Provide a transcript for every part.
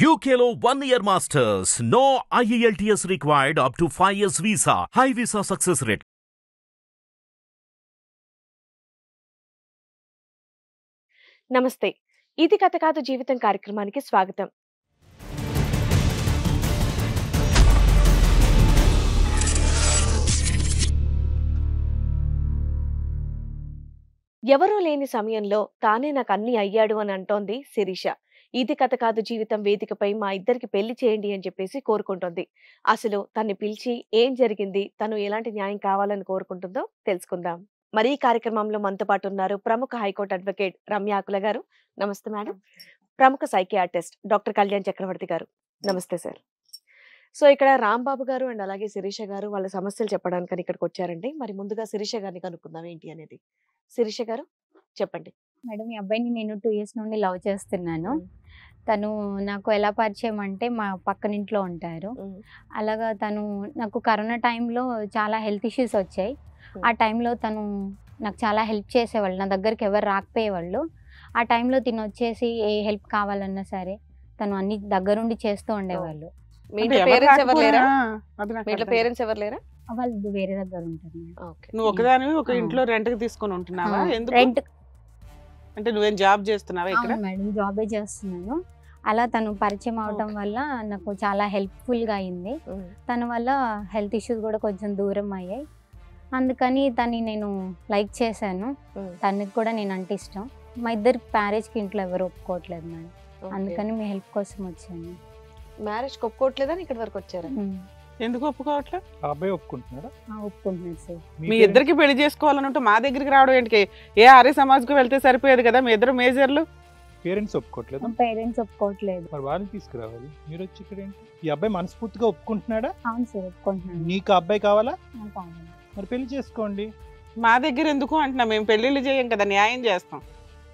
UKLO one year masters. No IELTS required up to 5 years visa. High visa success rate. నమస్తే ఇది కథ కాదు జీవితం కార్యక్రమానికి స్వాగతం ఎవరూ లేని సమయంలో తానే నాకు అన్ని అయ్యాడు అని అంటోంది శిరీష ఇది కథ కాదు జీవితం వేదికపై మా ఇద్దరికి పెళ్లి చేయండి అని చెప్పేసి కోరుకుంటోంది అసలు తన్ని పిలిచి ఏం జరిగింది తను ఎలాంటి న్యాయం కావాలని కోరుకుంటుందో తెలుసుకుందాం మరి ఈ కార్యక్రమంలో మనతో పాటు ఉన్నారు ప్రముఖ హైకోర్టు అడ్వకేట్ రమ్యాకుల గారు నమస్తే మేడం ప్రముఖ సైకియాట్రిస్ట్ డాక్టర్ కళ్యాణ్ చక్రవర్తి గారు నమస్తే సార్ సో ఇక్కడ రాంబాబు గారు అండ్ అలాగే శిరీష గారు వాళ్ళ సమస్యలు చెప్పడానికి ఇక్కడికి వచ్చారండి మరి ముందుగా శిరీష గారిని కనుక్కుందాం ఏంటి అనేది శిరీష గారు చెప్పండి మేడం ఈ అబ్బాయిని నేను టూ ఇయర్స్ నుండి లవ్ చేస్తున్నాను మ్మ్. తను నాకు ఎలా పరిచయం అంటే మా పక్కన ఇంట్లో ఉంటారు అలాగా తను నాకు కరోనా టైంలో చాలా హెల్త్ ఇష్యూస్ వచ్చాయి ఆ టైంలో తను నాకు చాలా హెల్ప్ చేసేవాళ్ళు నా దగ్గరికి ఎవరు రాకపోయేవాళ్ళు ఆ టైంలో తిను వచ్చేసి ఏ హెల్ప్ కావాలన్నా సరే తను అన్ని దగ్గరుండి చేస్తూ ఉండేవాళ్ళు మీ అంటే ఇంట్లో ఎవరు పేరెంట్స్ ఎవరు లేరా రాకపోయినా, అది నాకు మీ ఇంట్లో అర్థం పేరెంట్స్ ఎవరు లేరా వాళ్ళు వేరే దగ్గర ఉంటారు మేడం. ఓకే కాదు. నువ్వు ఒకదానివి ఒక ఆ. ఇంట్లో రెంట్ కి తీసుకొని ఉంటున్నావా ఆ, ఎందుకు రెంట్ అంటే నువ్వేం జాబ్ చేస్తున్నావా ఇక్కడ అవును మేడం జాబే చేస్తున్నాను అలా తను పరిచయం అవటం వల్ల నాకు చాలా హెల్ప్ఫుల్గా అయింది తన వల్ల హెల్త్ ఇష్యూస్ కూడా కొంచెం దూరం అయ్యాయి అందుకని తన్ని నేను లైక్ చేశాను తనకి కూడా నేను అంటే ఇష్టం మా ఇద్దరు మ్యారేజ్కి ఇంట్లో ఎవరు ఒప్పుకోవట్లేదు మేడం అందుకని మీ హెల్ప్ కోసం వచ్చాను మ్యారేజ్ ఒప్పుకోవట్లేదని ఇక్కడ వరకు వచ్చారా ఉమ్. ఎందుకు ఒప్పుకోవట్లే ఆ అబ్బాయి ఒప్పుకుంటున్నాడా ఆ, ఒప్పుకుంటున్నాను సార్ మీ ఇద్దరికి పెళ్లి చేసుకోవాలని ఉంటే మా దగ్గరికి రావడం ఏంటి ఏ ఆర్య సమాజ్కి వెళ్తే సరిపోయేది కదా మీ ఇద్దరు మేజర్లు పేరెంట్స్ ఒప్పుకోవట్లేదు మా పేరెంట్స్ ఒప్పుకోవట్లేదు మరి వాళ్ళని తీసుకురావాలి మీరు వచ్చి ఇక్కడ ఏంటి ఈ అబ్బాయి మనస్ఫూర్తిగా ఒప్పుకుంటున్నాడా అవును సార్ ఒప్పుకుంటున్నాను నీకు ఆ అబ్బాయి కావాలా నాకు కావాలి. మరి పెళ్లి చేసుకోండి మా దగ్గర ఎందుకు అంటున్నా మేము పెళ్లిళ్ళు చేయం కదా న్యాయం చేస్తాం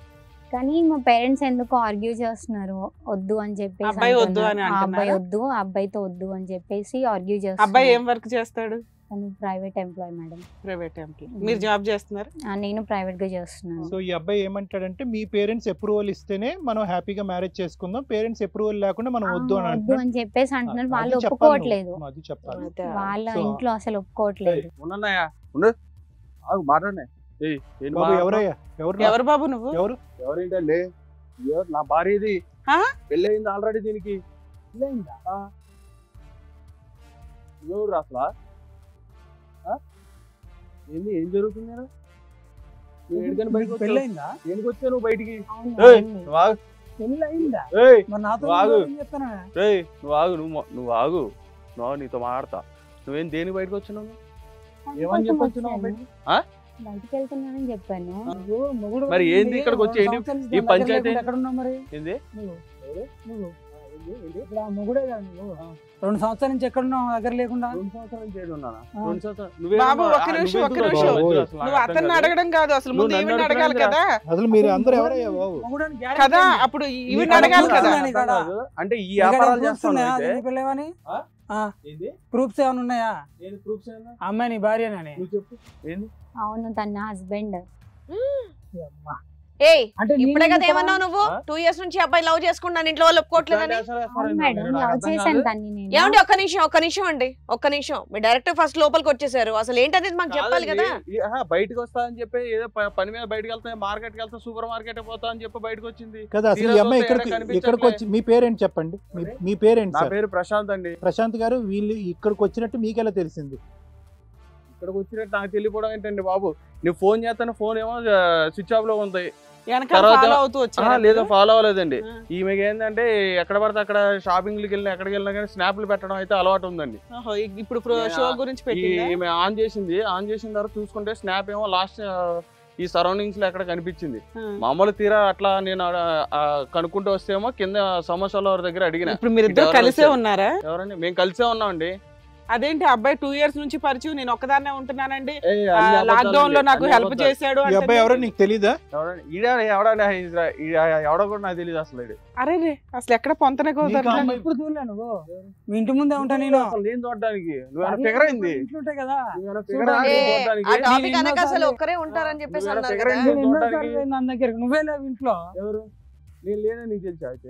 కానీ మా పేరెంట్స్ ఎందుకు ఆర్గ్యూ చేస్తున్నారు వద్దు అని చెప్పేసి అబ్బాయి వద్దు అని అంటున్నారు. ఆ అబ్బాయి అంటున్నారా? వద్దు ఆ అబ్బాయితో వద్దు అని చెప్పేసి ఆర్గ్యూ అబ్బాయి చేస్తున్నారు ఏం వర్క్ చేస్తాడు తను private employee madam private employee మీరు జాబ్ చేస్తున్నారు ఆ, నేను ప్రైవేట్ గా చేస్తున్నాను సో ఈ అబ్బాయి ఏమంటాడంటే మీ పేరెంట్స్ అప్రూవల్ ఇస్తేనే మనం హ్యాపీగా మ్యారేజ్ చేసుకుందాం పేరెంట్స్ అప్రూవల్ లేకుండా మనం వద్దు అని ఆ, వద్దు అంటున్నాడు అని చెప్పేసి అంటున్నారు అది వాళ్ళు చెప్పాలి ఒప్పుకోవట్లేదు నువ్వు. అది చెప్పాలి అదే. వాళ్ళ సో- ఇంట్లో అసలు ఒప్పుకోవట్లేదు ఉన్నన్నాయా ఉండు ఆగు మాట్లాడే ఏయ్ ఏంటి బాబు మా- ఎవరయ్యా ఎవరు ఎవరు బాబు నువ్వు ఎవరు ఎవరేంటండి ఎవరు నా భార్య ఇది ఆ? పెళ్ళయింది ఆల్రెడీ దీనికి పెళ్ళయిందా ఆ. ఎవరు అసలు ఆ? ఏంది ఏం జరుగుతుంది ఈడ? నువ్వు ఎక్కడికైనా బయటకు వచ్చావు? పెళ్ళయిందా ఎందుకు వచ్చావు నువ్వు బయటికి అవును, ఏయ్ అవును. నువ్వు ఆగు పెళ్ళయిందా ఏయ్ మరి నాతో నువ్వు ఆగు. ఏం చెప్తానా ఏయ్ నువ్వు ఆగు నువ్వు మొ- నువ్వు ఆగు నువ్వు ఆగు, నీతో మాడతా నువ్వేం దేనికి బయటకు వచ్చినావు ఏమని కోసం చెప్పొచ్చున్నావు వచ్చాను. బయటికి? ఆ? బయటికి వెళ్తున్నానని చెప్పాను నువ్వు మొగుడు మరి ఏంది ఉంది, ఇక్కడికి వచ్చి రెండు ఏంటి? సంవత్సరాల నుంచి ఈ దాని దగ్గర పంచాయతీ లేకుండా ఎక్కడ ఉన్నావు మరి ఏంది నువ్వు నువ్వు ఇప్పుడు ఆ మొగుడే కదా నువ్వు రెండు సంవత్సరాల నుంచి ఎక్కడ ఉన్నావు దగ్గర లేకుండా రెండు సంవత్సరాల నుంచి ఏడు ఉన్నానా ఆ. రెండు సంవత్సరాలు నువ్వే బాబు, అమ్మా, ఒక్క ఆ, నిమిషం, నువ్వెందుకు ఒక్క వచ్చావు? నిమిషం. వద్దు అసలు, నువ్వు నాకు అర్థం అతన్ని కాదు. అడగడం కాదు అసలు నువ్వు ముందు నన్ను ఈవిని అడగాలి అడుగుతున్నావురా? కదా అసలు మీరు అందరూ ఎవరయ్యా బాబు మొగుడని guarantee కదా ఏంటి? అప్పుడు ఈవిని నీకు అడగాలి అర్థం కదా కాదు. అర్థం ఇక్కడ. కాదు. అంటే ఈ ఇక్కడ వ్యాపారాలు proofs చేస్తాను ఉన్నాయా? అయితే నీ పెళ్ళేవని ఆ? ఏంది ప్రూఫ్స్ ఏమైనా ఉన్నాయా ఏంది ప్రూఫ్స్ ఏంది? ఆ అమ్మాయి నీ భార్యనని నువ్వు చెప్పు ఏంది అవును తన హస్బెండ్ ఏయ్ అంటే ఇప్పుడే నేను కదా ఏమన్నావు నువ్వు ఆ? టూ ఇయర్స్ నుంచి అబ్బాయి లవ్ చేసుకున్నాను ఇంట్లో వాళ్ళు ఒప్పుకోవట్లేదని ఇట్లాంటి అసలు అవును అసలు మేడం నాకు లవ్ అర్థం చేశాను కాదు. తన్ని నేను ఏమండి ఒక్క నిమిషం ఒక్క నిమిషం అండి ఒక్క నిమిషం మీరు డైరెక్ట్ ఫస్ట్ లోపలికి వచ్చేసారు అసలు ఏంటనేది మాకు చెప్పాలి కదా కాదండి, ఈ- ఆహా, బయటకు వస్తా అని చెప్పి ఏదో ప- పని మీద బయటకు వెళ్తా మార్కెట్ కి వెళ్తా సూపర్ మార్కెట్ పోతా అని చెప్పి బయటకు వచ్చింది కదా అసలు ఈ తీరా అమ్మాయి చూస్తే ఇక్కడికి ఎక్కడ కనిపించట్లే. ఇక్కడికి వచ్చి మీ పేరెంట్ చెప్పండి మీ- మీ పేరెంట్ నా సార్ పేరు ప్రశాంత్ అండి ప్రశాంత్ గారు వీళ్ళు ఇక్కడికి వచ్చినట్టు మీకెలా తెలిసింది ఇక్కడికి వచ్చినట్టు నాకు తెలియపోవడం ఏంటండి బాబు నువ్వు ఫోన్ చేస్తాను ఫోన్ ఏమో స్విచ్ ఆఫ్ లో ఉంది వెనక తర్వాత- ఫాలో అవుతూ ఆహా, వచ్చారా లేదు మీరు? ఫాలో అవ్వలేదండి ఆ. ఈమెకి ఏంటంటే ఎక్కడ పడితే అక్కడ షాపింగ్లకి వెళ్ళినా ఎక్కడికి వెళ్ళినా కానీ స్నాప్లు పెట్టడం అయితే అలవాటు ఉందండి ఓహో, ఇ- ఇప్పుడు ప్రో- నేను షో ఆ- గురించి ఈ పెట్టిందా ఈమె ఆన్ చేసింది ఆన్ చేసిన తర్వాత చూసుకుంటే స్నాప్ ఏమో లాస్ట్ ఈ సరౌండింగ్స్ లో ఎక్కడ కనిపించింది ఆ. మామూలు తీరా అట్లా నేను ఆడ- ఆ కనుక్కుంటూ వస్తేమో కింద సమోసాల వారి దగ్గర అడిగిన ఇప్పుడు మీరు ఇద్దరు ఎవరో కలిసే వచ్చారు. ఉన్నారా ఎవరండి మేము కలిసే ఉన్నామండి అదేంటి అబ్బాయి టూ ఇయర్స్ నుంచి పరిచయం నేను ఒక్కదాన్నే ఉంటున్నానండి ఏయ్, అన్ని అబద్ధాలండి, లాక్డౌన్ లో నాకు అన్ని హెల్ప్ అబద్ధాలు. చేశాడు ఈ అంటుంది. అబ్బాయి ఎవరో నీకు తెలీదా ఎవడండి? ఈడ ఎవడ ఎవడో కూడా నాకు తెలియదు అసలు ఈడు. అరే రే అసలు ఎక్కడ పొంతనే నీకు కుదరట్లేదు. అమ్మాయి- ఎప్పుడు చూడలే నువ్వు మీ ఇంటి ముందే ఉంటా నేను అసలు నేను చూడడానికి నువ్వేమైనా ఫిగర్ అయింది ఇంట్లో ఉంటాయి కదా నువ్వేమైనా చూడండి. ఫిగర్ అయింది ఏ, చూడడానికి? ఆ టాపిక్ నేను అనక అసలు ఎన్నోసార్లు- ఒక్కరే ఉంటారని చెప్పేసి నువ్వేనా అన్నారు figure కదా అయింది? నేను చూడడానికి. ఎన్నోసార్లు పోయిన నా దగ్గర నువ్వే లేవు ఇంట్లో ఎవరు నేను లేదని నీకు తెలుసా అయితే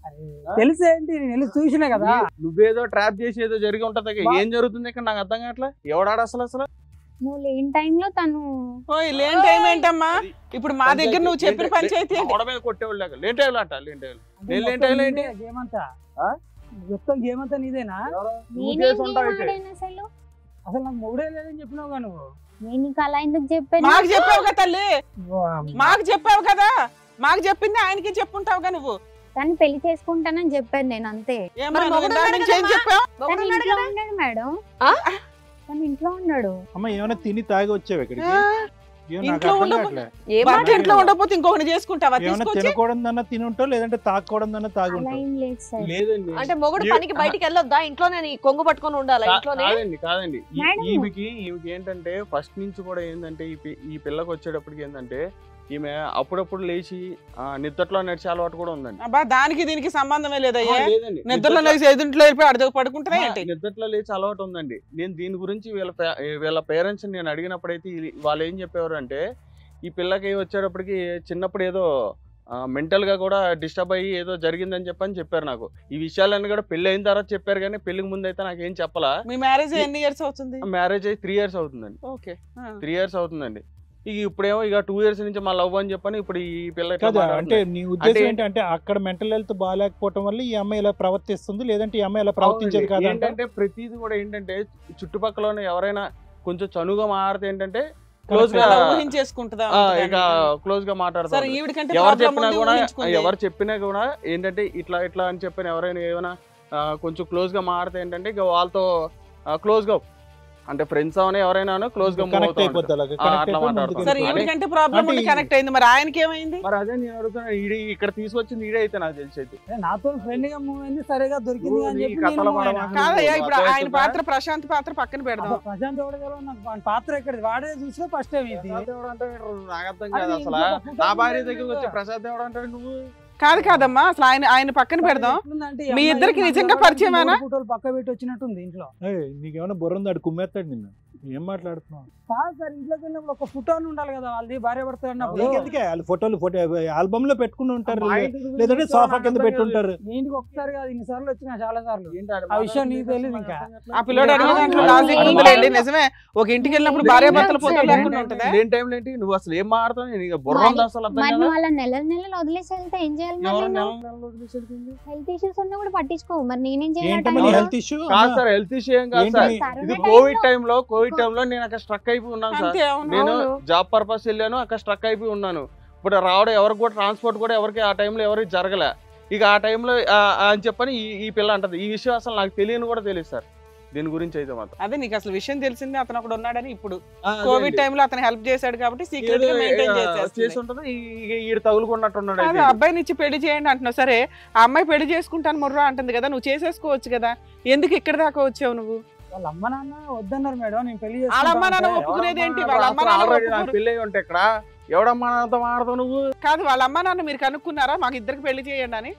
తెలిసేంటి నేను వెళ్ళి చూసినా కదా నువ్వేదో ట్రాప్ చేసి ఏదో జరిగి ఉంటది ఏం జరుగుతుంది ఇక్కడ నాకు అర్థం కావట్లే ఎవడాడు అసలు అసలు నువ్వు లేని టైంలో తను ఓయ్ లేని టైం ఏంటమ్మా ఇప్పుడు మా దగ్గర నువ్వు చెప్పిన పంచాయతీ ఏంటి గోడ మీద కొట్టేవాళ్ళు లేక లేంటే అంట లేంటే నేను లేంటే ఏంటి గేమ్ అంతా ఆ? మొత్తం గేమ్ అంతా నీదేనా నువ్వు నేనేం చేసి ఉంటావు అయితే వాడాను అసలు అసలు నాకు మొగుడే లేదని చెప్పినావుగా నువ్వు నేను నీకు అలా ఎందుకు చెప్పాను మాకు చెప్పావు కదా తల్లి వామ్మో. మాకు చెప్పావు కదా మాకు చెప్పింది ఆయనకి చెప్పుంటావుగా నువ్వు తను పెళ్లి చేసుకుంటానని చెప్పాను నేను అంతే ఏమ్మా మరి నువ్వు మొగుడు ఇందాక ఉన్నాడు నుంచి ఏం కదమ్మా? చెప్పావు తను మొగుడు ఉన్నాడు ఇంట్లో కదా ఉన్నాడు మేడం ఆ? తను ఇంట్లో ఉన్నాడు అమ్మ ఏమైనా తిని తాగి వచ్చావు ఇక్కడికి ఆ, ఏం నాకు ఇంట్లో అర్థం ఉండకు- కావట్లే. ఏం భర్త మాట్లాడు- ఇంట్లో ఉండకపోతే ఇంకొకటి చేసుకుంటావా ఏమైనా తీసుకొచ్చి తినకూడదన్నా తిని ఉంటావు లేదంటే తాగకూడదన్నా తాగి అలా ఉంటావు ఏం లేదు సార్ లేదండి అంటే మొగుడు ఏ- పనికి బయటికి వెళ్ళొద్దా ఇంట్లోనే నీ కొంగు పట్టుకొని ఉండాలా కా- ఇంట్లోనే కాదండి కాదండి ఈ- మేడం. ఈమెకి ఈమెకి ఏంటంటే ఫస్ట్ నుంచి కూడా ఏంటంటే ఈ పి- ఈ పిల్లకి వచ్చేటప్పటికి ఏంటంటే ఈమె అప్పుడప్పుడు లేచి ఆ, నిద్దట్లో నడిచే అలవాటు కూడా ఉందండి అబ్బా దానికి దీనికి సంబంధమే లేదయ్యా ఆ, లేదండి నిద్రలో నిద్దట్లో- లేచి ఎదుంట్లో వెళ్ళిపోయి అడుగు పడుకుంటారా ఆ, ఏంటి నిద్దట్లో లేచి అలవాటు ఉందండి నేను దీని గురించి వీళ్ళ పే- వీళ్ళ పేరెంట్స్ నేను అడిగినప్పుడైతే ఈ- వాళ్ళు ఏం చెప్పేవారు అంటే ఈ పిల్లకి వచ్చేటప్పటికి చిన్నప్పుడు ఏదో మెంటల్ గా కూడా డిస్టర్బ్ అయ్యి ఏదో జరిగిందని చెప్పని చెప్పారు నాకు ఈ విషయాలన్నీ కూడా పెళ్లి అయిన తర్వాత చెప్పారు కానీ పెళ్లికి ముందు అయితే నాకు ఏం చెప్పలా మీ మ్యారేజ్ ఎన్ని ఇయర్స్ అవుతుంది మ్యారేజ్ అయ్యి త్రీ ఇయర్స్ అవుతుందండి ఓకే త్రీ ఇయర్స్ అవుతుందండి ఇక ఇప్పుడేమో ఇక టూ ఇయర్స్ నుంచి మా లవ్ అని చెప్పని ఇప్పుడు ఈ పిల్ల ఇట్లా కదా అంటే మాట్లాడుతుంది. నీ ఉద్దేశం అంటే- ఏంటి అంటే అక్కడ మెంటల్ హెల్త్ బాగాలేకపోవడం వల్ల ఈ అమ్మాయి ఇలా ప్రవర్తిస్తుంది లేదంటే ఈ అమ్మాయి ఇలా ప్రవర్తించేది అవునండి. కాదు అంటే ఏంటంటే ప్రతిదీ కూడా ఏంటంటే చుట్టుపక్కల ఉన్న ఎవరైనా కొంచెం చనువుగా మాట్లాడితే ఏంటంటే క్లోజ్ గా అలా ఊహించేసుకుంటుందా ఆ, ఉంటుందా ఇక అని. క్లోజ్ గా సరే మాట్లాడతారు ఈవిడికంటే ఎవరు ప్రాబ్లం చెప్పినా ఉంది కూడా ఊహించుకుంది. ఎవరు చెప్పినా కూడా ఏంటంటే ఇట్లా ఇట్లా అని చెప్పిన ఎవరైనా ఏమైనా ఆ, కొంచెం క్లోజ్ గా మాట్లాడితే ఏంటంటే ఇక వాళ్ళతో క్లోజ్ గా అంటే ఫ్రెండ్స్ అవనే ఎవరైనా క్లోజ్ గా move కనెక్ట్ అవుతూ అయిపోద్ది ఉంటారు. అలాగే ఆ, కనెక్ట్ అట్లా అయిపోయి మాట్లాడతారు. ముందుకు సరే వెళ్ళిపోవాలి. ఈవిడికంటే ప్రాబ్లం అంటే ఉంది ఈ- కనెక్ట్ అయింది మరి ఆయనకి ఏమైంది మరి అదే నేను అడుగుతున్నా ఈడి ఇక్కడ తీసుకొచ్చింది ఈడే అయితే నాకు తెలిసి అయితే ఏ, నాతో ఫ్రెండ్ గా మూవ్ అయింది సరేగా దొరికింది అని నీ చెప్పి కథల నేను move పడవ. అయినా. కాదయ్యా ఇప్పుడు అర్థం ఆయన అవుతుందా? పాత్ర ప్రశాంత్ పాత్ర పక్కన పెడదాం అసలు ప్రశాంత్ ఎవడు గెలవడు నాకు వాడి పాత్ర ఎక్కడిది వాడే చూసినా ఫస్ట్ టైం ఇది ప్రసాద్ దేవుడు అంటే నాకు అర్థం అది కాదు అసలు ఇంకొక ఫోటో నా భార్య ఉంది దగ్గరకు వచ్చి ప్రసాద్ దేవుడు అంటాడు నువ్వు కాదు కాదమ్మా అసలు ఆయన ఆయన పక్కన పెడదాం ఎట్లుందంటే ఈ మీ అమ్మాయి ఇద్దరికి నాకు నిజంగా ఎవరైనా పరిచయమేనా? మూడు ఫోటోలు పక్క పెట్టి వచ్చినట్టుంది ఇంట్లో ఏయ్, నీకేమైనా బుర్ర ఉంది ఆడు కుమ్మేస్తాడు నిన్ను ఏం మాట్లాడుతున్నావు కాదు సార్ ఇంట్లోకి వెళ్ళినప్పుడు ఒక ఫోటో అని ఉండాలి కదా వాళ్ళది భార్య భర్త అన్నప్పుడు నీకెందుకే వాళ్ళు ఫోటోలు ఫోటో ఆల్బమ్ లో పెట్టుకుని ఉంటారు మా ఇంటికి పిలిచి లేదంటే కూర్చో, సోఫా నాకు కింద అర్థం పెట్టుంటారు కాదు. మీ ఇంటికి ఒకసారి కాదు ఇన్ని సార్లు వచ్చినా చాలా సార్లు ఏంటి ఆడ ఆ విషయం నీకు మాట్లాడుతుంటే తెలీదు నాకు ఇంకా. అర్థం ఆ కావట్లేదు. పిల్లోడు అడిగిన అవును, దాంట్లో అవును. లాజిక్ అవును. ఉందిలేండి నిజమే ఒక ఇంటికి వెళ్ళినప్పుడు భార్య భర్తల ఫోటో అవును. లేకుండా ఉంటుందా లేని టైంలో ఏంటి నువ్వు అసలు ఏం మాట్లాడుతావు నీకు బుర్ర మరి- ఉంది అసలు అర్థం మరి కదా నువ్వు అలా నెల నెలలు వదిలేసి వెళ్తే ఏం చేయాలి మరి ఎవరు నేను నెల నెలలు వదిలేసి వెళ్ళిపోయింది? హెల్త్ ఇష్యూస్ ఉన్నా కూడా పట్టించుకో మరి నేనేం ఏంటమ్మా చేయాలి హెల్త్ ఇష్యూ కాదు సార్ హెల్త్ ఇష్యూ ఏం కాదు ఏంటి సార్ మీ- ఇది కరోనా కోవిడ్ టైంలో- టైంలో కోవిడ్ టైంలో నేను అక్కడ స్ట్రక్ అయిపోయి ఉన్నాను సార్ అంతే అవును నేను అవును. జాబ్ పర్పస్ వెళ్ళాను అక్కడ స్ట్రక్ అయిపోయి ఉన్నాను ఇప్పుడు రావడం ఎవరికి కూడా ట్రాన్స్పోర్ట్ కూడా ఎవరికి ఆ టైంలో ఎవరికి జరగలే ఇక ఆ టైంలో అని చెప్పని ఈ ఈ పిల్ల అంటది ఈ విషయం అసలు నాకు తెలియని కూడా తెలియదు సార్ దీని గురించి అయితే మాత్రం అదే నీకు అసలు విషయం తెలిసింది అతను అక్కడ ఉన్నాడని ఇప్పుడు ఆ, అదే కోవిడ్ అండి. టైంలో అతను హెల్ప్ చేశాడు కాబట్టి సీక్రెట్ ఏదో, గా మెయింటైన్ ఆ, చేసి చేసేస్తుంది ఉంటది ఈ- ఈడు తగులుకున్నట్టు ఉన్నాడు కాదు అయితే. అబ్బాయిని ఇచ్చి పెళ్లి చేయండి అంటున్నావు సరే ఆ అమ్మాయి పెళ్లి చేసుకుంటాను ముర్రా అంటుంది కదా నువ్వు చేసేసుకోవచ్చు కదా ఎందుకు ఇక్కడ దాకా వచ్చావు నువ్వు వాళ్ళ అమ్మ నాన్న వద్దన్నారు మేడం నేను పెళ్లి వాళ్ళ అమ్మ నాన్న చేసుకుంటా అంటే, ఒప్పుకునేది ఏంటి? ఎవడమ్మా వాళ్ళ అమ్మ అసలు నాన్న already నాకు ఒప్పుకోరు. పెళ్ళి అయి ఉంటే ఇక్కడ ఎవడమ్మా నాతో మాడతావు నువ్వు కాదు వాళ్ళ అమ్మ నాన్న మీరు కనుక్కున్నారా మాకు ఇద్దరికి పెళ్లి చేయండి అని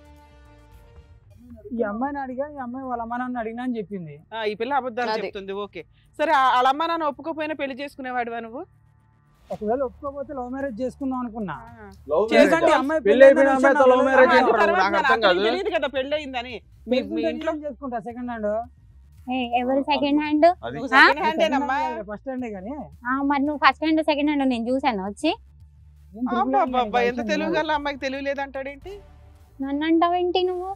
ఈ అమ్మాయిని అడిగా ఈ అమ్మాయి వాళ్ళ అమ్మ నాన్న అడిగినా అని చెప్పింది ఆ, ఈ పిల్ల అబద్ధాలు అది. చెప్తుంది ఓకే సరే ఆ- వాళ్ళ అమ్మ నాన్న ఒప్పుకోపోయినా పెళ్లి చేసుకునేవాడివా నువ్వు ఒకవేళ ఒప్పుకోకపోతే లవ్ మ్యారేజ్ చేసుకుందాం అనుకున్నా Love చేసండి, marriage. ఈ అమ్మాయి పెళ్లి అయిపోయిన పెళ్ళైన అమ్మాయితో విషయం love నాకు marriage తెలియదు. ఏంట్రా? తర్వాత నాకు మరి అర్థం అతనికి కాదు. తెలియదు కదా పెళ్లి అయిందని మీ మీ ఇంట్లో చేసుకుంటా సెకండ్ హ్యాండ్ ఏ, ఎవరు సెకండ్ హ్యాండ్ అది నువ్వు ఆ? సెకండ్ హ్యాండ్ ఏనమ్మా ఫస్ట్ హ్యాండే కానీ మరి నువ్వు ఫస్ట్ హ్యాండ్ సెకండ్ హ్యాండ్ నేను చూసాను వచ్చి నేను తిరుగులో అబ్బా, అబ్బా, ఎంత ఉన్నాను. తెలుగు గల అమ్మాయికి తెలివి లేదంటాడేంటి నన్ను అంటావేంటి నువ్వు